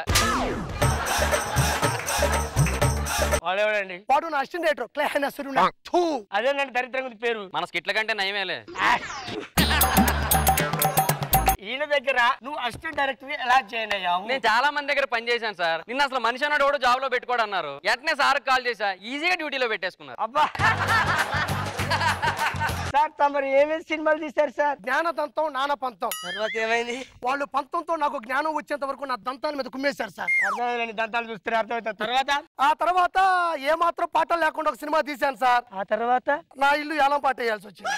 వాడేవాడండి వాడు నా అసిస్టెంట్ డైరెక్టర్ క్లైన్ సురునా అదేనండి దరిద్రంగా ఉంది పేరు మన స్కిట్ల కంటే నయమేలే ఈయన దగ్గర నువ్వు అసిస్టెంట్ డైరెక్టర్ ఎలా జాయిన్ అయ్యావు నేను చాలా మంది దగ్గర పని చేశాను సార్ నిన్న అసలు మనిషి అన్నాడు కూడా జాబ్ లో పెట్టుకోడు అన్నారు వెంటనే సార్ కాల్ చేశా ఈజీగా డ్యూటీలో పెట్టేసుకున్నారు అబ్బా సార్ తమరు ఏమేమి సినిమాలు తీశారు సార్ జ్ఞానదంతం నాన పంతం తర్వాత ఏమైంది వాళ్ళు పంతంతో నాకు జ్ఞానం వచ్చేంత వరకు నా దంతాల మీద కుమ్మేశారు సార్ అర్థమైందండి దంతాలు చూస్తే అర్థమవుతుంది తర్వాత ఆ తర్వాత ఏ మాత్రం పాటలు లేకుండా ఒక సినిమా తీశాను సార్ ఆ తర్వాత నా ఇల్లు ఏలం పాట వేయాల్సి వచ్చింది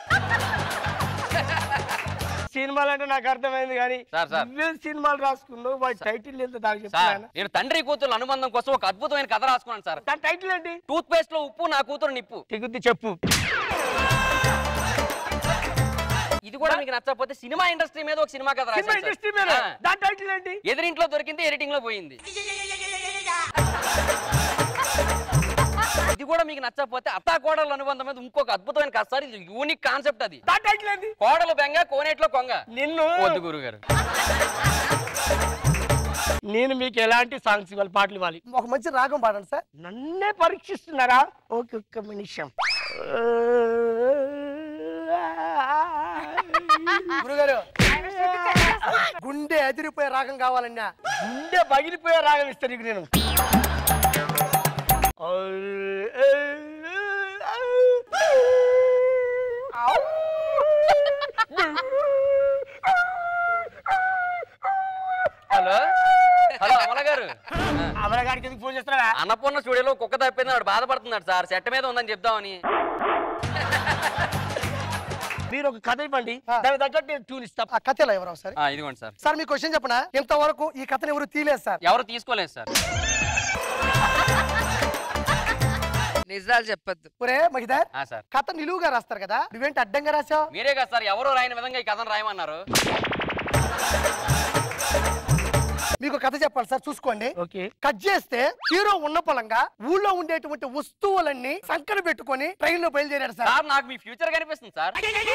సినిమాలు అంటే నాకు అర్థమైంది కానీ సార్, సార్. నువ్వేం సినిమాలు రాసుకున్నావు వాటి టైటిల్ ఎంత దాకా సార్ చెప్తాను నేను తండ్రి కూతురు అనుబంధం కోసం ఒక అద్భుతమైన కథ రాసుకున్నాను సార్ దాని టైటిల్ ఏంటి టూత్ పేస్ట్ లో ఉప్పు నా కూతురు నిప్పు తిగుద్ది చెప్పు ఇది కూడా మీకు నచ్చకపోతే సినిమా ఇండస్ట్రీ మీద ఒక సినిమా కథ సినిమా రాశాను ఇండస్ట్రీ సార్. మీద ఆ. దాని టైటిల్ ఏంటి ఎదిరింట్లో దొరికింది ఎడిటింగ్ లో పోయింది ఇది కూడా మీకు నచ్చకపోతే అత్తా కోడల అనుబంధం మీద ఇంకొక అద్భుతమైన కథ సార్ ఇది యూనిక్ కాన్సెప్ట్ అది దాని టైటిల్ ఏంటి కోడలు బెంగ కోనేట్లో కొంగ నిన్ను వద్దు గురువు గారు నేను మీకు ఎలాంటి సాంగ్స్ ఇవ్వాలి పాటలు ఇవ్వాలి ఒక మంచి రాగం పాడండి సార్ నన్నే పరీక్షిస్తున్నారా ఓకే ఒక్క నిమిషం గురుగారు గుండె ఎదిరిపోయే రాగం కావాలన్నా గుండె పగిలిపోయే రాగం ఇస్తాను నీకు నేను హలో హలో అమల గారు అమరగాడికి ఎందుకు ఫోన్ చేస్తున్నారా అన్నపూర్ణ స్టూడియోలో కుక్క తప్పింది వాడు బాధపడుతున్నాడు సార్ సెట్ మీద ఉందని చెప్దామని మీరు ఒక కథ ఇవ్వండి దానికి తగ్గట్టు నేను ట్యూన్ ఇస్తా ఆ కథ ఎలా ఎవరు ఒకసారి ఆ, ఇదిగోండి సార్ సార్ మీ క్వశ్చన్ చెప్పనా ఇంతవరకు ఈ కథను ఎవరు తీయలేదు సార్ ఎవరు తీసుకోలేదు సార్ నిజాలు చెప్పొద్దు ఒరే మహిదర్ ఆ, సార్ కథ నిలువుగా రాస్తారు కదా నువ్వేంటి అడ్డంగా రాసావు మీరే కదా సార్ ఎవరో రాయని విధంగా ఈ కథను రాయమన్నారు మీకు కథ చెప్పాలి సార్ చూసుకోండి ఓకే కట్ చేస్తే హీరో ఉన్న పొలంగా ఊళ్ళో ఉండేటువంటి వస్తువులన్నీ సంకన పెట్టుకొని ట్రైన్ లో బయలుదేరాడు సార్ సార్ నాకు మీ ఫ్యూచర్ కనిపిస్తుంది సార్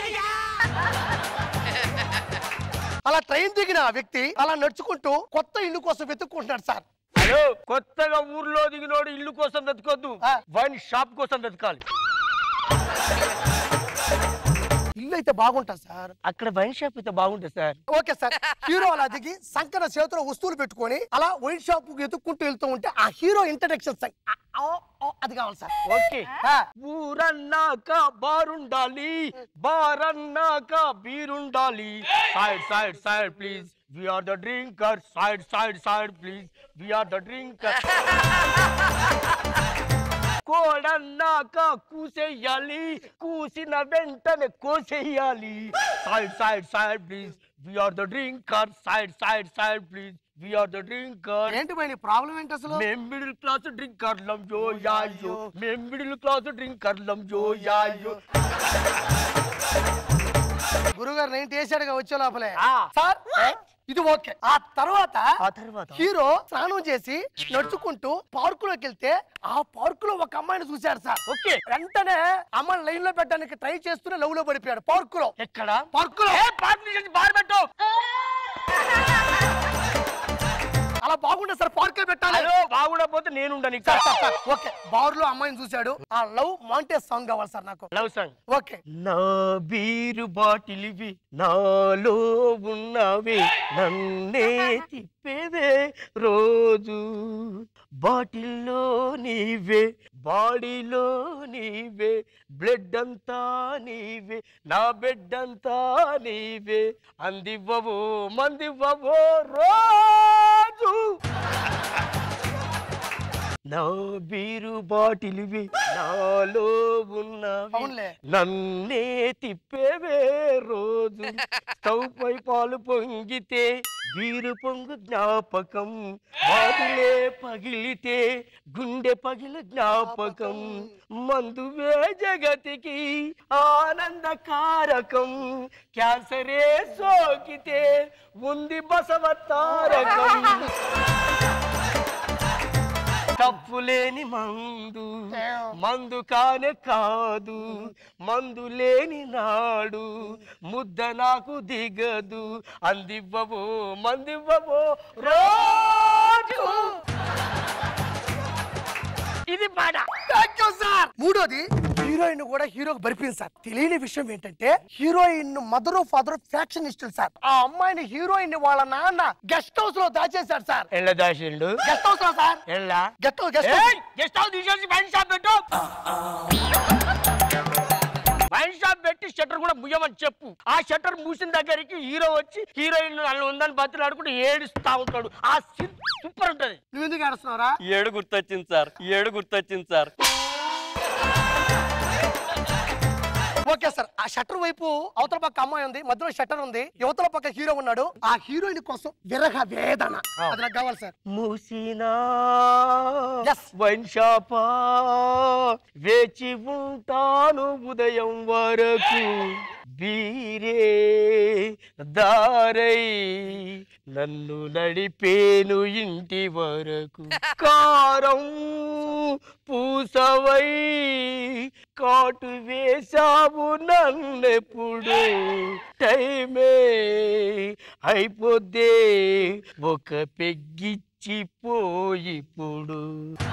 అలా ట్రైన్ దిగిన ఆ వ్యక్తి అలా నడుచుకుంటూ కొత్త ఇల్లు కోసం వెతుక్కుంటున్నాడు సార్ హలో కొత్తగా ఊర్లో దిగినోడు ఇల్లు కోసం వెతకొద్దు వైన్ షాప్ కోసం వెతకాలి ఇల్లు అయితే బాగుంటుంది సార్ అక్కడ వైన్ షాప్ అయితే బాగుంటుంది సార్ ఓకే సార్ హీరో అలా దిగి సంకన చేతిలో వస్తువులు పెట్టుకొని అలా వైన్ షాప్ ఎత్తుక్కుంటూ వెళ్తూ ఉంటే ఆ హీరో ఇంట్రడక్షన్ అది కావాలి సార్ ఓకే ఊరన్నాక బారుండాలి బారన్నాక బీరుండాలి side side side please we are the drinker side side side please we are the drinker కోడన్నాక కూసేయాలి కూసిన వెంటనే కోసేయాలి side side side please we are the drinker side side side please we are the drinker ఏంటి పోయి ప్రాబ్లం ఏంటి అసలు మేం మిడిల్ క్లాస్ డ్రింకర్లం జో యాయో మేం మిడిల్ క్లాస్ డ్రింకర్లం జో యాయో గురుగారు నేను వేసాడుగా వచ్చే లోపలే సార్ ఇది ఓకే ఆ తర్వాత ఆ తర్వాత హీరో స్నానం చేసి నడుచుకుంటూ పార్కులోకి వెళ్తే ఆ పార్కులో ఒక అమ్మాయిని చూశాడు సార్ ఓకే వెంటనే అమ్మాయిని లైన్ లో పెట్టడానికి ట్రై చేస్తూనే లవ్ లో పడిపోయాడు పార్కులో ఎక్కడ పార్కులో పార్క్ నుంచి బార్ పెట్టు అలా బాగుండే సార్ పార్కే పెట్టాలి హలో బాగుండకపోతే నేను ఉండను sir, sir, sir, okay bar లో అమ్మాయిని చూశాడు ఆ లవ్ మాంటేజ్ సాంగ్ కావాలి సార్ నాకు లవ్ సాంగ్ ఓకే నా బీరు బాటిలివి నాలో ఉన్నవి నన్నే తిప్పేవే రోజు బాటిల్లో నీవే బాడీలో నీవే బ్లడ్ అంతా నీవే నా బెడ్ అంతా నీవే అందివ్వవో మందివ్వవో రోజు నా బీరు బాటిలివి నాలో ఉన్నవి అవునులే. నన్నే తిప్పేవే రోజు స్టవ్ పై పాలు పొంగితే బీరు పొంగు జ్ఞాపకం బాటిలే పగిలితే గుండె పగిల జ్ఞాపకం మందువే జగతికి ఆనందకారకం క్యాన్సరే సోకితే ఉంది బసవ తారకం తప్పు లేని మందు మందు కానే కాదు మందు లేని నాడు ముద్ద నాకు దిగదు అందివ్వవో మందివ్వవో రోజు ఇది పాట థ్యాంక్ యూ సార్ మూడోది హీరోయిన్ కూడా హీరోకి బరిపింది సార్ తెలియని విషయం ఏంటంటే హీరోయిన్ మదర్ ఫాదర్ ఫ్యాక్షన్ ఇష్టం సార్ ఆ అమ్మాయిని హీరోయిన్ వాళ్ళ నాన్న గెస్ట్ హౌస్ లో దాచేశాడు సార్ ఎళ్ళ దాసిండు గెస్ట్ హౌస్ లో సార్ ఎళ్ళా గెస్ట్ హౌస్ గెస్ట్ ఏయ్, గెస్ట్ హౌస్ తీసేసి వైన్ షాప్ పెట్టు వైన్ షాప్ పెట్టి షట్టర్ కూడా ముయ్యమని చెప్పు ఆ షట్టర్ మూసిన దగ్గరికి హీరో వచ్చి హీరోయిన్ నన్ను ఉందని బతులాడుకుంటూ ఏడుస్తా ఉంటాడు ఆ సీన్ సూపర్ ఉంటది నువ్వు ఎందుకు ఏడుస్తున్నావురా ఏడు గుర్తొచ్చింది సార్ ఏడు గుర్తొచ్చింది సార్ ఓకే సార్ ఆ షట్టర్ వైపు అవతల పక్క అమ్మాయి ఉంది మధ్యలో షట్టర్ ఉంది యువతల పక్క హీరో ఉన్నాడు ఆ హీరోయిన్ కోసం విరహ వేదన అది నాకు కావాలి సార్ మూసినా వైన్ షాపా వేచి ఉంటాను ఉదయం వరకు బీరే దారై నన్ను నడిపేను ఇంటి వరకు కారం పూసవై కాటు వేశావు నన్నెప్పుడు టైమే అయిపోద్దే ఒక పెగ్గిచ్చిపోయిప్పుడు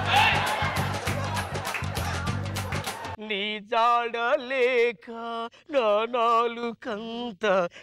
నీ జాడలేక నా నాలుకంత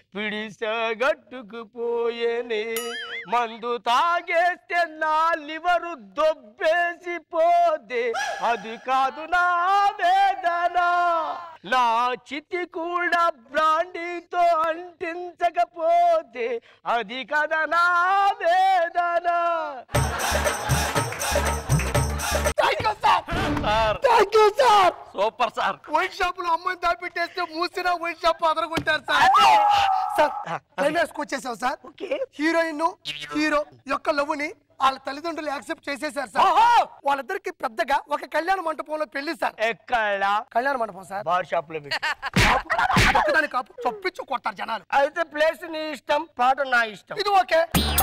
పిడిసగట్టుకుపోయేనే మందు తాగేస్తే నా లివరు దొబ్బేసిపోతే అది కాదు నా వేదన నా చితి కూడా బ్రాండీతో అంటించకపోతే అది కదా నా వేదన thank you sir sir thank you sir super sir wine shop లో అమ్మాయిని దాపెట్టేస్తే మూసిన వైన్ షాప్ అదరగొట్టారు సార్ సార్ క్లైమాక్స్ వచ్చేసాం సార్ హీరోయిన్ హీరో యొక్క లవ్ ని వాళ్ళ తల్లిదండ్రులు యాక్సెప్ట్ చేసేసారు సార్ వాళ్ళిద్దరికి పెద్దగా ఒక కళ్యాణ మంటపంలో పెళ్లి సార్ ఎక్కడ కళ్యాణ మండపం సార్ బార్ షాప్ లో పెట్టి. ఒక్కదాని కాపు చొప్పించు కొట్టారు జనాలు అయితే ప్లేస్ నీ ఇష్టం పాట నా ఇష్టం ఇది ఓకే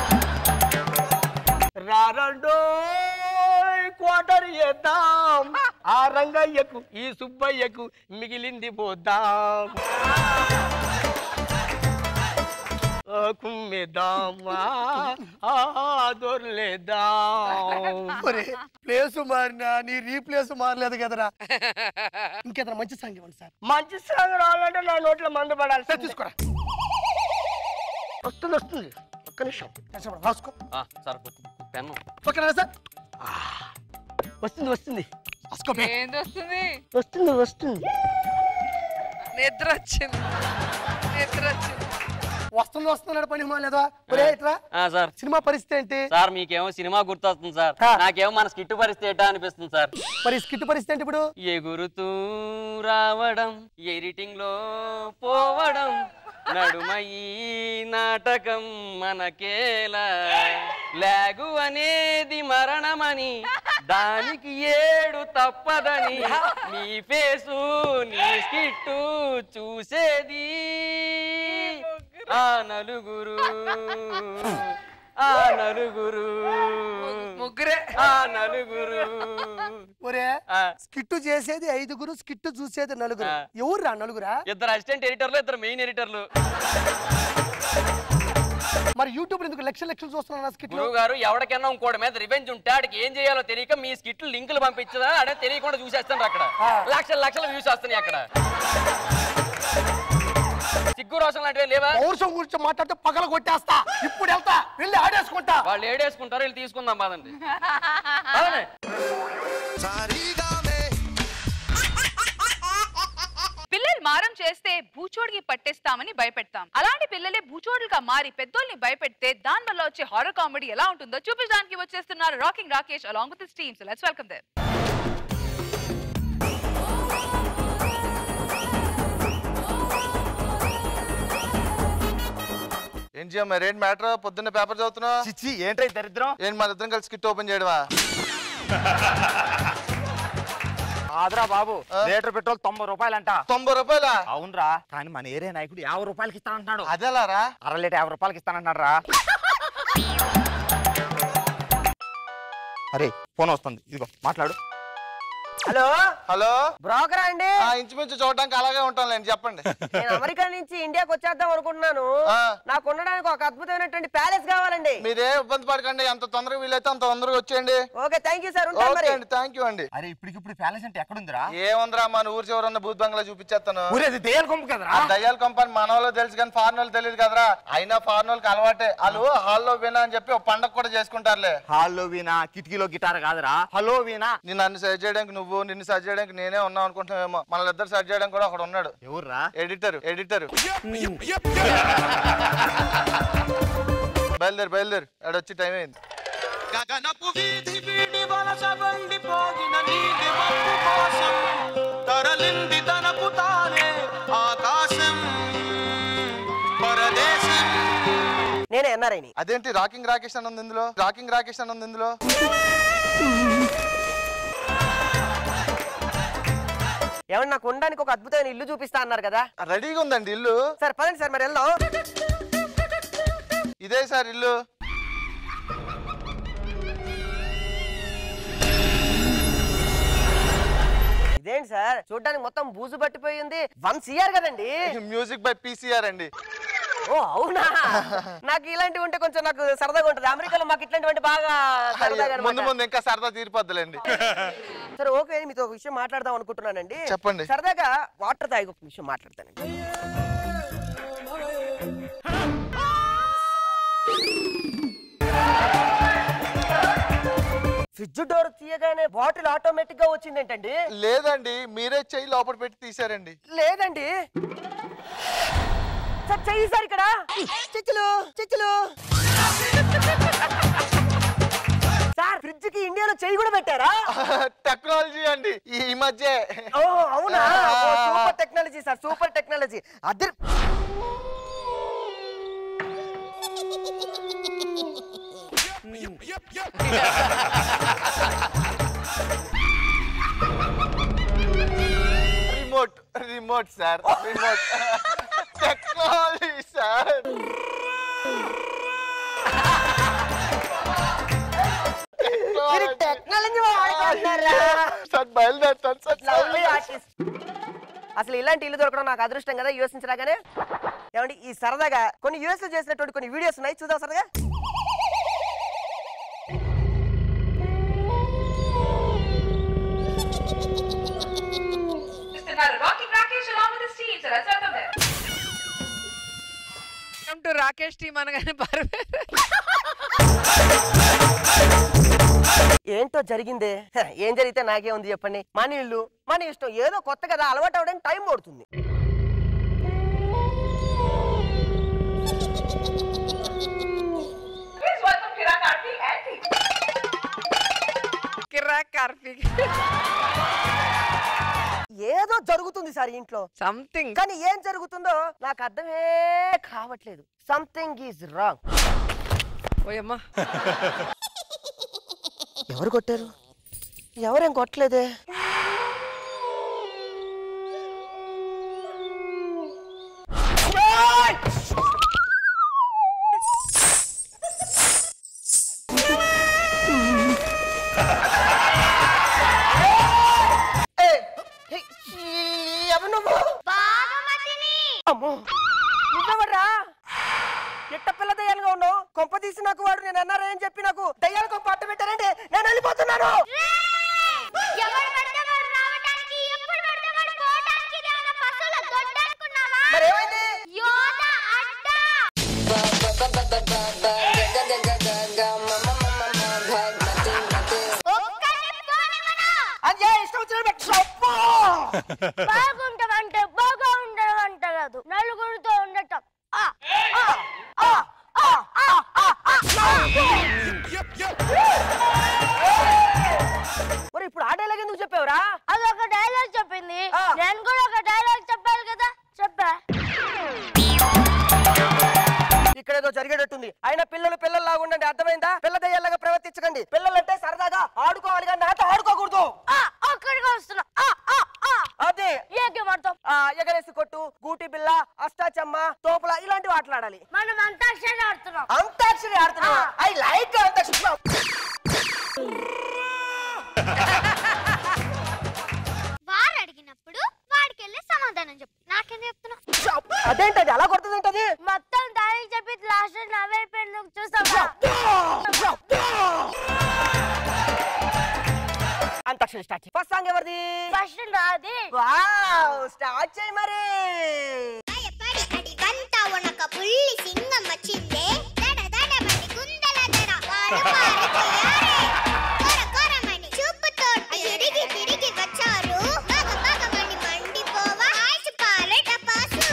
రారండో క్వార్టర్ చేద్దాం ఆ రంగయ్యకు ఈ సుబ్బయ్యకు మిగిలింది పోద్దాం ఆ కుమ్మిద్దామా ఆ దొర్లేద్దాం ఒరే ప్లేస్ మారినా నీ రీప్లేస్ మారలేదు కదరా ఇంకేదైనా మంచి సాంగ్ ఇవ్వండి సార్ మంచి సాంగ్ రావాలంటే నా నోట్లో మందు పడాలి సార్ తీసుకోరా వస్తుంది వస్తుంది ఒక్క నిమిషం కష్టపడు, రాసుకో ఆ, సార్ పెన్ను ఓకేనా సార్ వస్తుంది వస్తుంది రాసుకో బే. ఏంది వస్తుంది వస్తుంది వస్తుంది నిద్ర వచ్చింది నిద్ర వచ్చింది వస్తుంది వస్తున్నాడు పని లేదా ఒరే ఇట్రా ఆ, సార్ సినిమా పరిస్థితి ఏంటి సార్ మీకేమో సినిమా గుర్తొస్తుంది సార్ నాకేమో మన స్కిట్ పరిస్థితి ఏంటా అనిపిస్తుంది సార్ మరి స్కిట్ పరిస్థితి ఏంటి ఇప్పుడు ఎగురుతూ రావడం ఎడిటింగ్ లో పోవడం నడుమ ఈ నాటకం మనకేలా లాగు అనేది మరణమని దానికి ఏడు తప్పదని నీ ఫేసు నీ స్కిట్టు చూసేది ఆ నలుగురు ఆ నలుగురు ముగ్గురే ఆ నలుగురు ఒరే స్కిట్ చేసేది ఐదుగురు స్కిట్ చూసేది నలుగురు ఆ. ఎవర్రా నలుగురా ఇద్దరు అసిస్టెంట్ ఎడిటర్లు ఇద్దరు మెయిన్ ఎడిటర్లు మరి యూట్యూబ్ ఎందుకు లక్షల లక్షలు చూస్తున్నా స్కిట్ గురువు గారు ఎవరికైనా ఇంకోటి మీద రివెంజ్ ఉంటే ఆడికి ఏం చేయాలో తెలియక మీ స్కిట్లు లింకులు పంపించదా అడే తెలియకుండా చూసేస్తాను అక్కడ లక్షల లక్షల వ్యూస్ వస్తున్నాయి అక్కడ సిగ్గు రోషన్ లాంటివి లేవా పౌరుషం గురించి మాట్లాడితే పగల కొట్టేస్తా ఇప్పుడు వెళ్తా వెళ్ళి ఆడేసుకుంటా వాళ్ళు ఏడేసుకుంటారు వీళ్ళు తీసుకుందాం బాదండి పదండి. పిల్లలు మారం చేస్తే భూచోడికి పట్టేస్తామని భయపెడతాం అలాంటి పిల్లలే భూచోడుగా మారి పెద్దోల్ని భయపెడితే దాని వల్ల వచ్చే హారర్ కామెడీ ఎలా ఉంటుందో చూపించడానికి వచ్చేస్తున్నారు rocking Rakesh along with teams let's welcome there ఏం చేయా మరి ఏంటి మ్యాటర్ పొద్దున్న పేపర్ చదువుతున్నావు చిచ్చి ఏంటో ఈ దరిద్రం ఏంటి మన ఇద్దరం కలిసి కిట్ ఓపెన్ చేయడమా ఆదరా బాబు లీటర్ పెట్రోల్ తొంభై రూపాయలంట తొంభై రూపాయలా అవునరా కానీ మన ఏరియా నాయకుడు యాభై రూపాయలకి ఇస్తానంటున్నాడు అదేలారా అర లీటర్ యాభై రూపాయలకి ఇస్తానంటున్నాడు రా అరే ఫోన్ వస్తుంది ఇదిగో మాట్లాడు హలో హలో బ్రోకర్ అండి ఆ, ఇంచుమించు చూడడానికి అలాగే ఉంటాంలేండి చెప్పండి నేను అమెరికా నుంచి ఇండియాకి వచ్చేద్దాం అనుకుంటున్నాను నాకు ఉండడానికి ఒక అద్భుతమైనటువంటి ప్యాలెస్ కావాలండి మీరే ఇబ్బంది పడకండి ఎంత తొందరగా వీలైతే అంత తొందరగా వచ్చేయండి ఓకే థ్యాంక్ యూ సార్ ఉంటాను ఓకే మరి అండి థ్యాంక్ యూ అండి అరే ఇప్పటికిప్పుడు ప్యాలెస్ అంటే ఎక్కడుందిరా ఏముందిరా మన ఊరు చివరన్న భూత్ బంగ్లా చూపించేస్తాను ఊరేది దెయ్యాల కొంపు కదరా ఆ దయ్యాల కంపెనీ మన వాళ్ళు తెలుసు కానీ ఫారెన్ వాళ్ళు తెలియదు కదరా అయినా ఫారెన్ వాళ్ళకి అలవాటే వాళ్ళు హాల్లో వినా అని చెప్పి ఒక పండగ కూడా చేసుకుంటారులే హాల్లో వీణా కిటికీలో గిటార్ కాదురా హలో వీణా నిన్ను నన్ను సెర్చ్ చేయడానికి నువ్వు నిన్ను సెర్చ్ చేయడానికి నేనే ఉన్నావు అనుకుంటున్నావేమో మన ఇద్దరు సెర్చ్ చేయడానికి కూడా ఒకడు ఉన్నాడు ఎవర్రా ఎడిటర్ ఎడిటర్ బయలుదేరు బయలుదేరు ఆడొచ్చి టైం అయింది గగనపు వీధి వీడి వలస వెళ్ళిపోగిన నీటి మబ్బు కోసం తరలింది తనకు తానే ఆకాశం పరదేశం నేనే ఎన్ఆర్ఐని అదేంటి రాకింగ్ రాకేష్ అని ఉంది ఇందులో రాకింగ్ రాకేష్ అని ఉంది ఇందులో ఏమన్నా నాకు ఉండడానికి ఒక అద్భుతమైన ఇల్లు చూపిస్తా అన్నారు కదా రెడీగా ఉందండి ఇల్లు సార్ పదండి సార్ మరి వెళ్దాం ఇదే సార్ ఇల్లు ఇదేంటి సార్ చూడడానికి మొత్తం బూజు పట్టిపోయింది వన్ సిఆర్ కదండి మ్యూజిక్ బై పీసీఆర్ అండి ఓ అవునా నాకు ఇలాంటివి ఉంటే కొంచెం నాకు సరదాగా ఉంటుంది అమెరికాలో మాకు ఇట్లాంటివంటి బాగా సరదాగా ముందు అన్నమాట. ముందు ఇంకా సరదా తీరిపోద్దులేండి సరే ఓకే మీతో ఒక విషయం మాట్లాడదాం అనుకుంటున్నానండి చెప్పండి. సరదాగా వాటర్ తాగి ఒక విషయం మాట్లాడతానండి ఫ్రిడ్జ్ డోర్ తీయగానే బాటిల్ ఆటోమేటిక్ గా వచ్చింది ఏంటండి లేదండి మీరే చెయ్యి లోపల పెట్టి తీసారండి లేదండి సార్ చెయ్యి సార్ ఇక్కడ సార్ ఫ్రిడ్జ్ కి ఇండియాలో చెయ్యి కూడా పెట్టారా టెక్నాలజీ అండి ఈ మధ్య ఓ అవునా super technology sir super technology అదే remote remote sir remote technology sir మీరు టెక్నాలజీ వాడుకుంటున్నారా సార్ బయలుదేరుతాను సార్ లవ్లీ ఆర్టిస్ట్ అసలు ఇలాంటి ఇల్లు దొరకడం నాకు అదృష్టం కదా యూఎస్ నుంచి రాగానే ఏమండి ఈ సరదాగా కొన్ని యూఎస్ లో చేసినటువంటి కొన్ని వీడియోస్ ఉన్నాయి చూద్దాం సరదాగా చూస్తున్నారు rocking Rakesh along with his team. So let's welcome them. Welcome to Rakesh team అనగానే పర్వే ఏంటో జరిగిందే హ, ఏం జరిగితే నాకే ఉంది చెప్పండి మన ఇల్లు మన ఇష్టం ఏదో కొత్త కదా అలవాటు అవడానికి టైం పడుతుంది Please welcome Kiran Karthik and team. కిరాక్ కార్తీక్ ఏదో జరుగుతుంది సార్ ఇంట్లో సంథింగ్ కానీ ఏం జరుగుతుందో నాకు అర్థమే కావట్లేదు సంథింగ్ ఈజ్ రాంగ్ ఓయమ్మా ఎవరు కొట్టారు ఎవరేం కొట్టలేదే ఏయ్, హే, ఈ, ఎవరు నువ్వు అమ్మో నువ్వెవర్రా ఎట్ట పిల్ల దయ్యాలుగా ఉన్నావు కొంప తీసి నాకు వాడు నేను అన్నారా అని చెప్పి నాకు దయ్యాల కొంప అట్ట పెట్టారంటే నేను వెళ్ళిపోతున్నాను మరి ఏమైంది అది ఏ ఇష్టం వచ్చినట్టు పెట్టు. అబ్బో! బాగుంటామంటే బాగా ఉండడం అంట కాదు నలుగురితో ఉండటం ఆ, ఆ, ఆ, ఆ, ఆ, ఆ, ఆ. మరి ఇప్పుడు ఆ డైలాగ్ ఎందుకు చెప్పావురా అది ఒక డైలాగ్ చెప్పింది నేను కూడా ఒక డైలాగ్ చెప్పాలి కదా చెప్పా ఇక్కడ ఏదో జరిగేటట్టుంది ఆయన పిల్లలు పిల్లల్లాగా ఉండండి అర్థమైందా పిల్ల దయ్యాలాగా ప్రవర్తించకండి పిల్లలంటే సరదాగా ఆడుకోవాలి కానీ నాతో ఆడుకోకూడదు అక్కడికి వస్తున్నా ఆ, ఆ, ఆ. అదే ఏ గేమ్ ఆడతాం ఆ, ఎగరేసి కొట్టు గూటి బిల్ల అష్టాచమ్మ తోపుల ఇలాంటివి ఆటలాడాలి మనం అంతాక్షరి ఆడుతున్నాం అంతాక్షరి ఆడుతున్నా ఐ లైక్ అంతాక్షరి వారు అడిగినప్పుడు వాడికి వెళ్ళి సమాధానం చెప్పు నాకేం చెప్తున్నా అదేంటది అలా కొడుతుందేంటది మొత్తం దానికి చెప్పి లాస్ట్ నవ్వైపోయింది చూస్తావా అంతాక్షరి స్టార్ట్ ఫస్ట్ సాంగ్ ఎవరిది ఫస్ట్ నాది వావ్ స్టార్ట్ చేయి మరి వంట ఉనక పుల్లి సింగం వచ్చిందే దడ దడమని గుందల దడ వాడు పారిపోయారే కొర కొరమని చూపుతోటి తిరిగి తిరిగి వచ్చారు మగ మగమని మండిపోవా ఆయిసి పారే టపాసు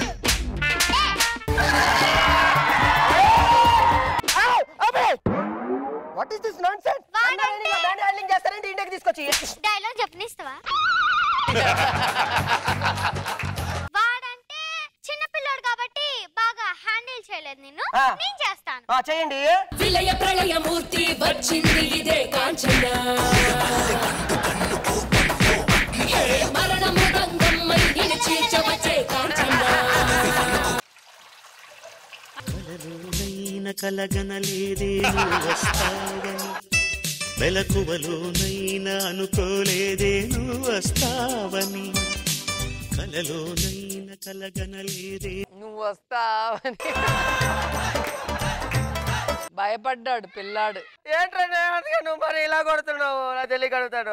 what is this nonsense band handling చేస్తారంటే ఇండియాకి తీసుకొచ్చి డైలాగ్ చెప్పనిస్తావా వాడంటే చిన్నపిల్లోడు కాబట్టి బాగా హ్యాండిల్ చేయలేదు నిన్ను ఆ. నేను చేస్తాను ఆ, చేయండి విలయ ప్రళయమూర్తి వచ్చింది ఇదే కాంచన హే మరణ మృదంగమ్మై నిలిచి చవచే కాంచన కలలోనైన కలగనలేదే నువ్వు వస్తావని మెలకువలోనైనా అనుకోలేదే నువ్వు వస్తావని కలలోనైన కలగనలేదే నువ్వు వస్తావని భయపడ్డాడు పిల్లాడు ఏంటంటే అందుకే నువ్వు మరి ఇలా కొడుతున్నావు నా తెలియక అడుగుతాడు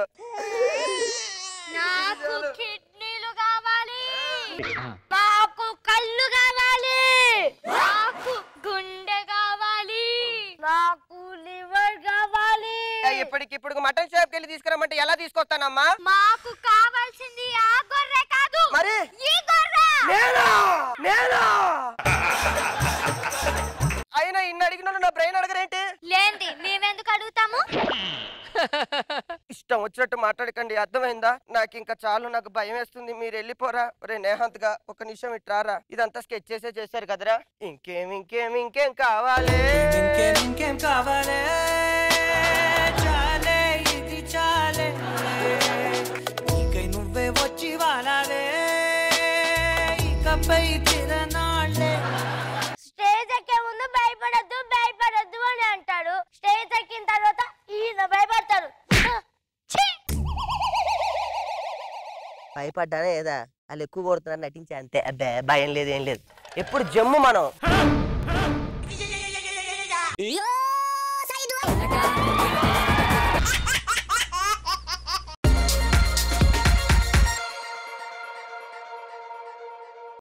నాకు కిడ్నీలు కావాలి నాకు కళ్ళు కావాలి నాకు గుండె కావాలి నాకు లివర్ కావాలి ఇప్పటికిప్పుడు మటన్ షాప్కి వెళ్ళి తీసుకురమ్మంటే ఎలా తీసుకొస్తానమ్మా మాకు కావాల్సింది ఆ గొర్రె కాదు మరి ఈ గొర్రె నేనా నేనా అయినా ఇన్ని అడిగిన నా బ్రెయిన్ అడగరేంటి లేండి మేమెందుకు అడుగుతాము వచ్చినట్టు మాట్లాడకండి అర్థమైందా నాకు ఇంకా చాలు నాకు భయం వేస్తుంది మీరు వెళ్ళిపోరా ఒరే నేహాంత్ గా ఒక నిమిషం ఇట్రారా ఇదంతా స్కెచ్ చేసే చేశారు కదరా ఇంకేం ఇంకేం ఇంకేం కావాలి ఇంకేం ఇంకేం కావాలే చాలే ఇది చాలే నీకై నువ్వే వచ్చి వాలాలే ఇకపై తిరనాళ్ళే స్టేజ్ ఎక్కే ముందు భయపడద్దు భయపడద్దు అని అంటాడు స్టేజ్ ఎక్కిన తర్వాత ఈయన భయపడతాడు భయపడ్డానే ఏదా వాళ్ళు ఎక్కువ కొడుతున్నారు నటించే అంతే అబ్బే భయం లేదు ఏం లేదు ఎప్పుడు జమ్ము మనం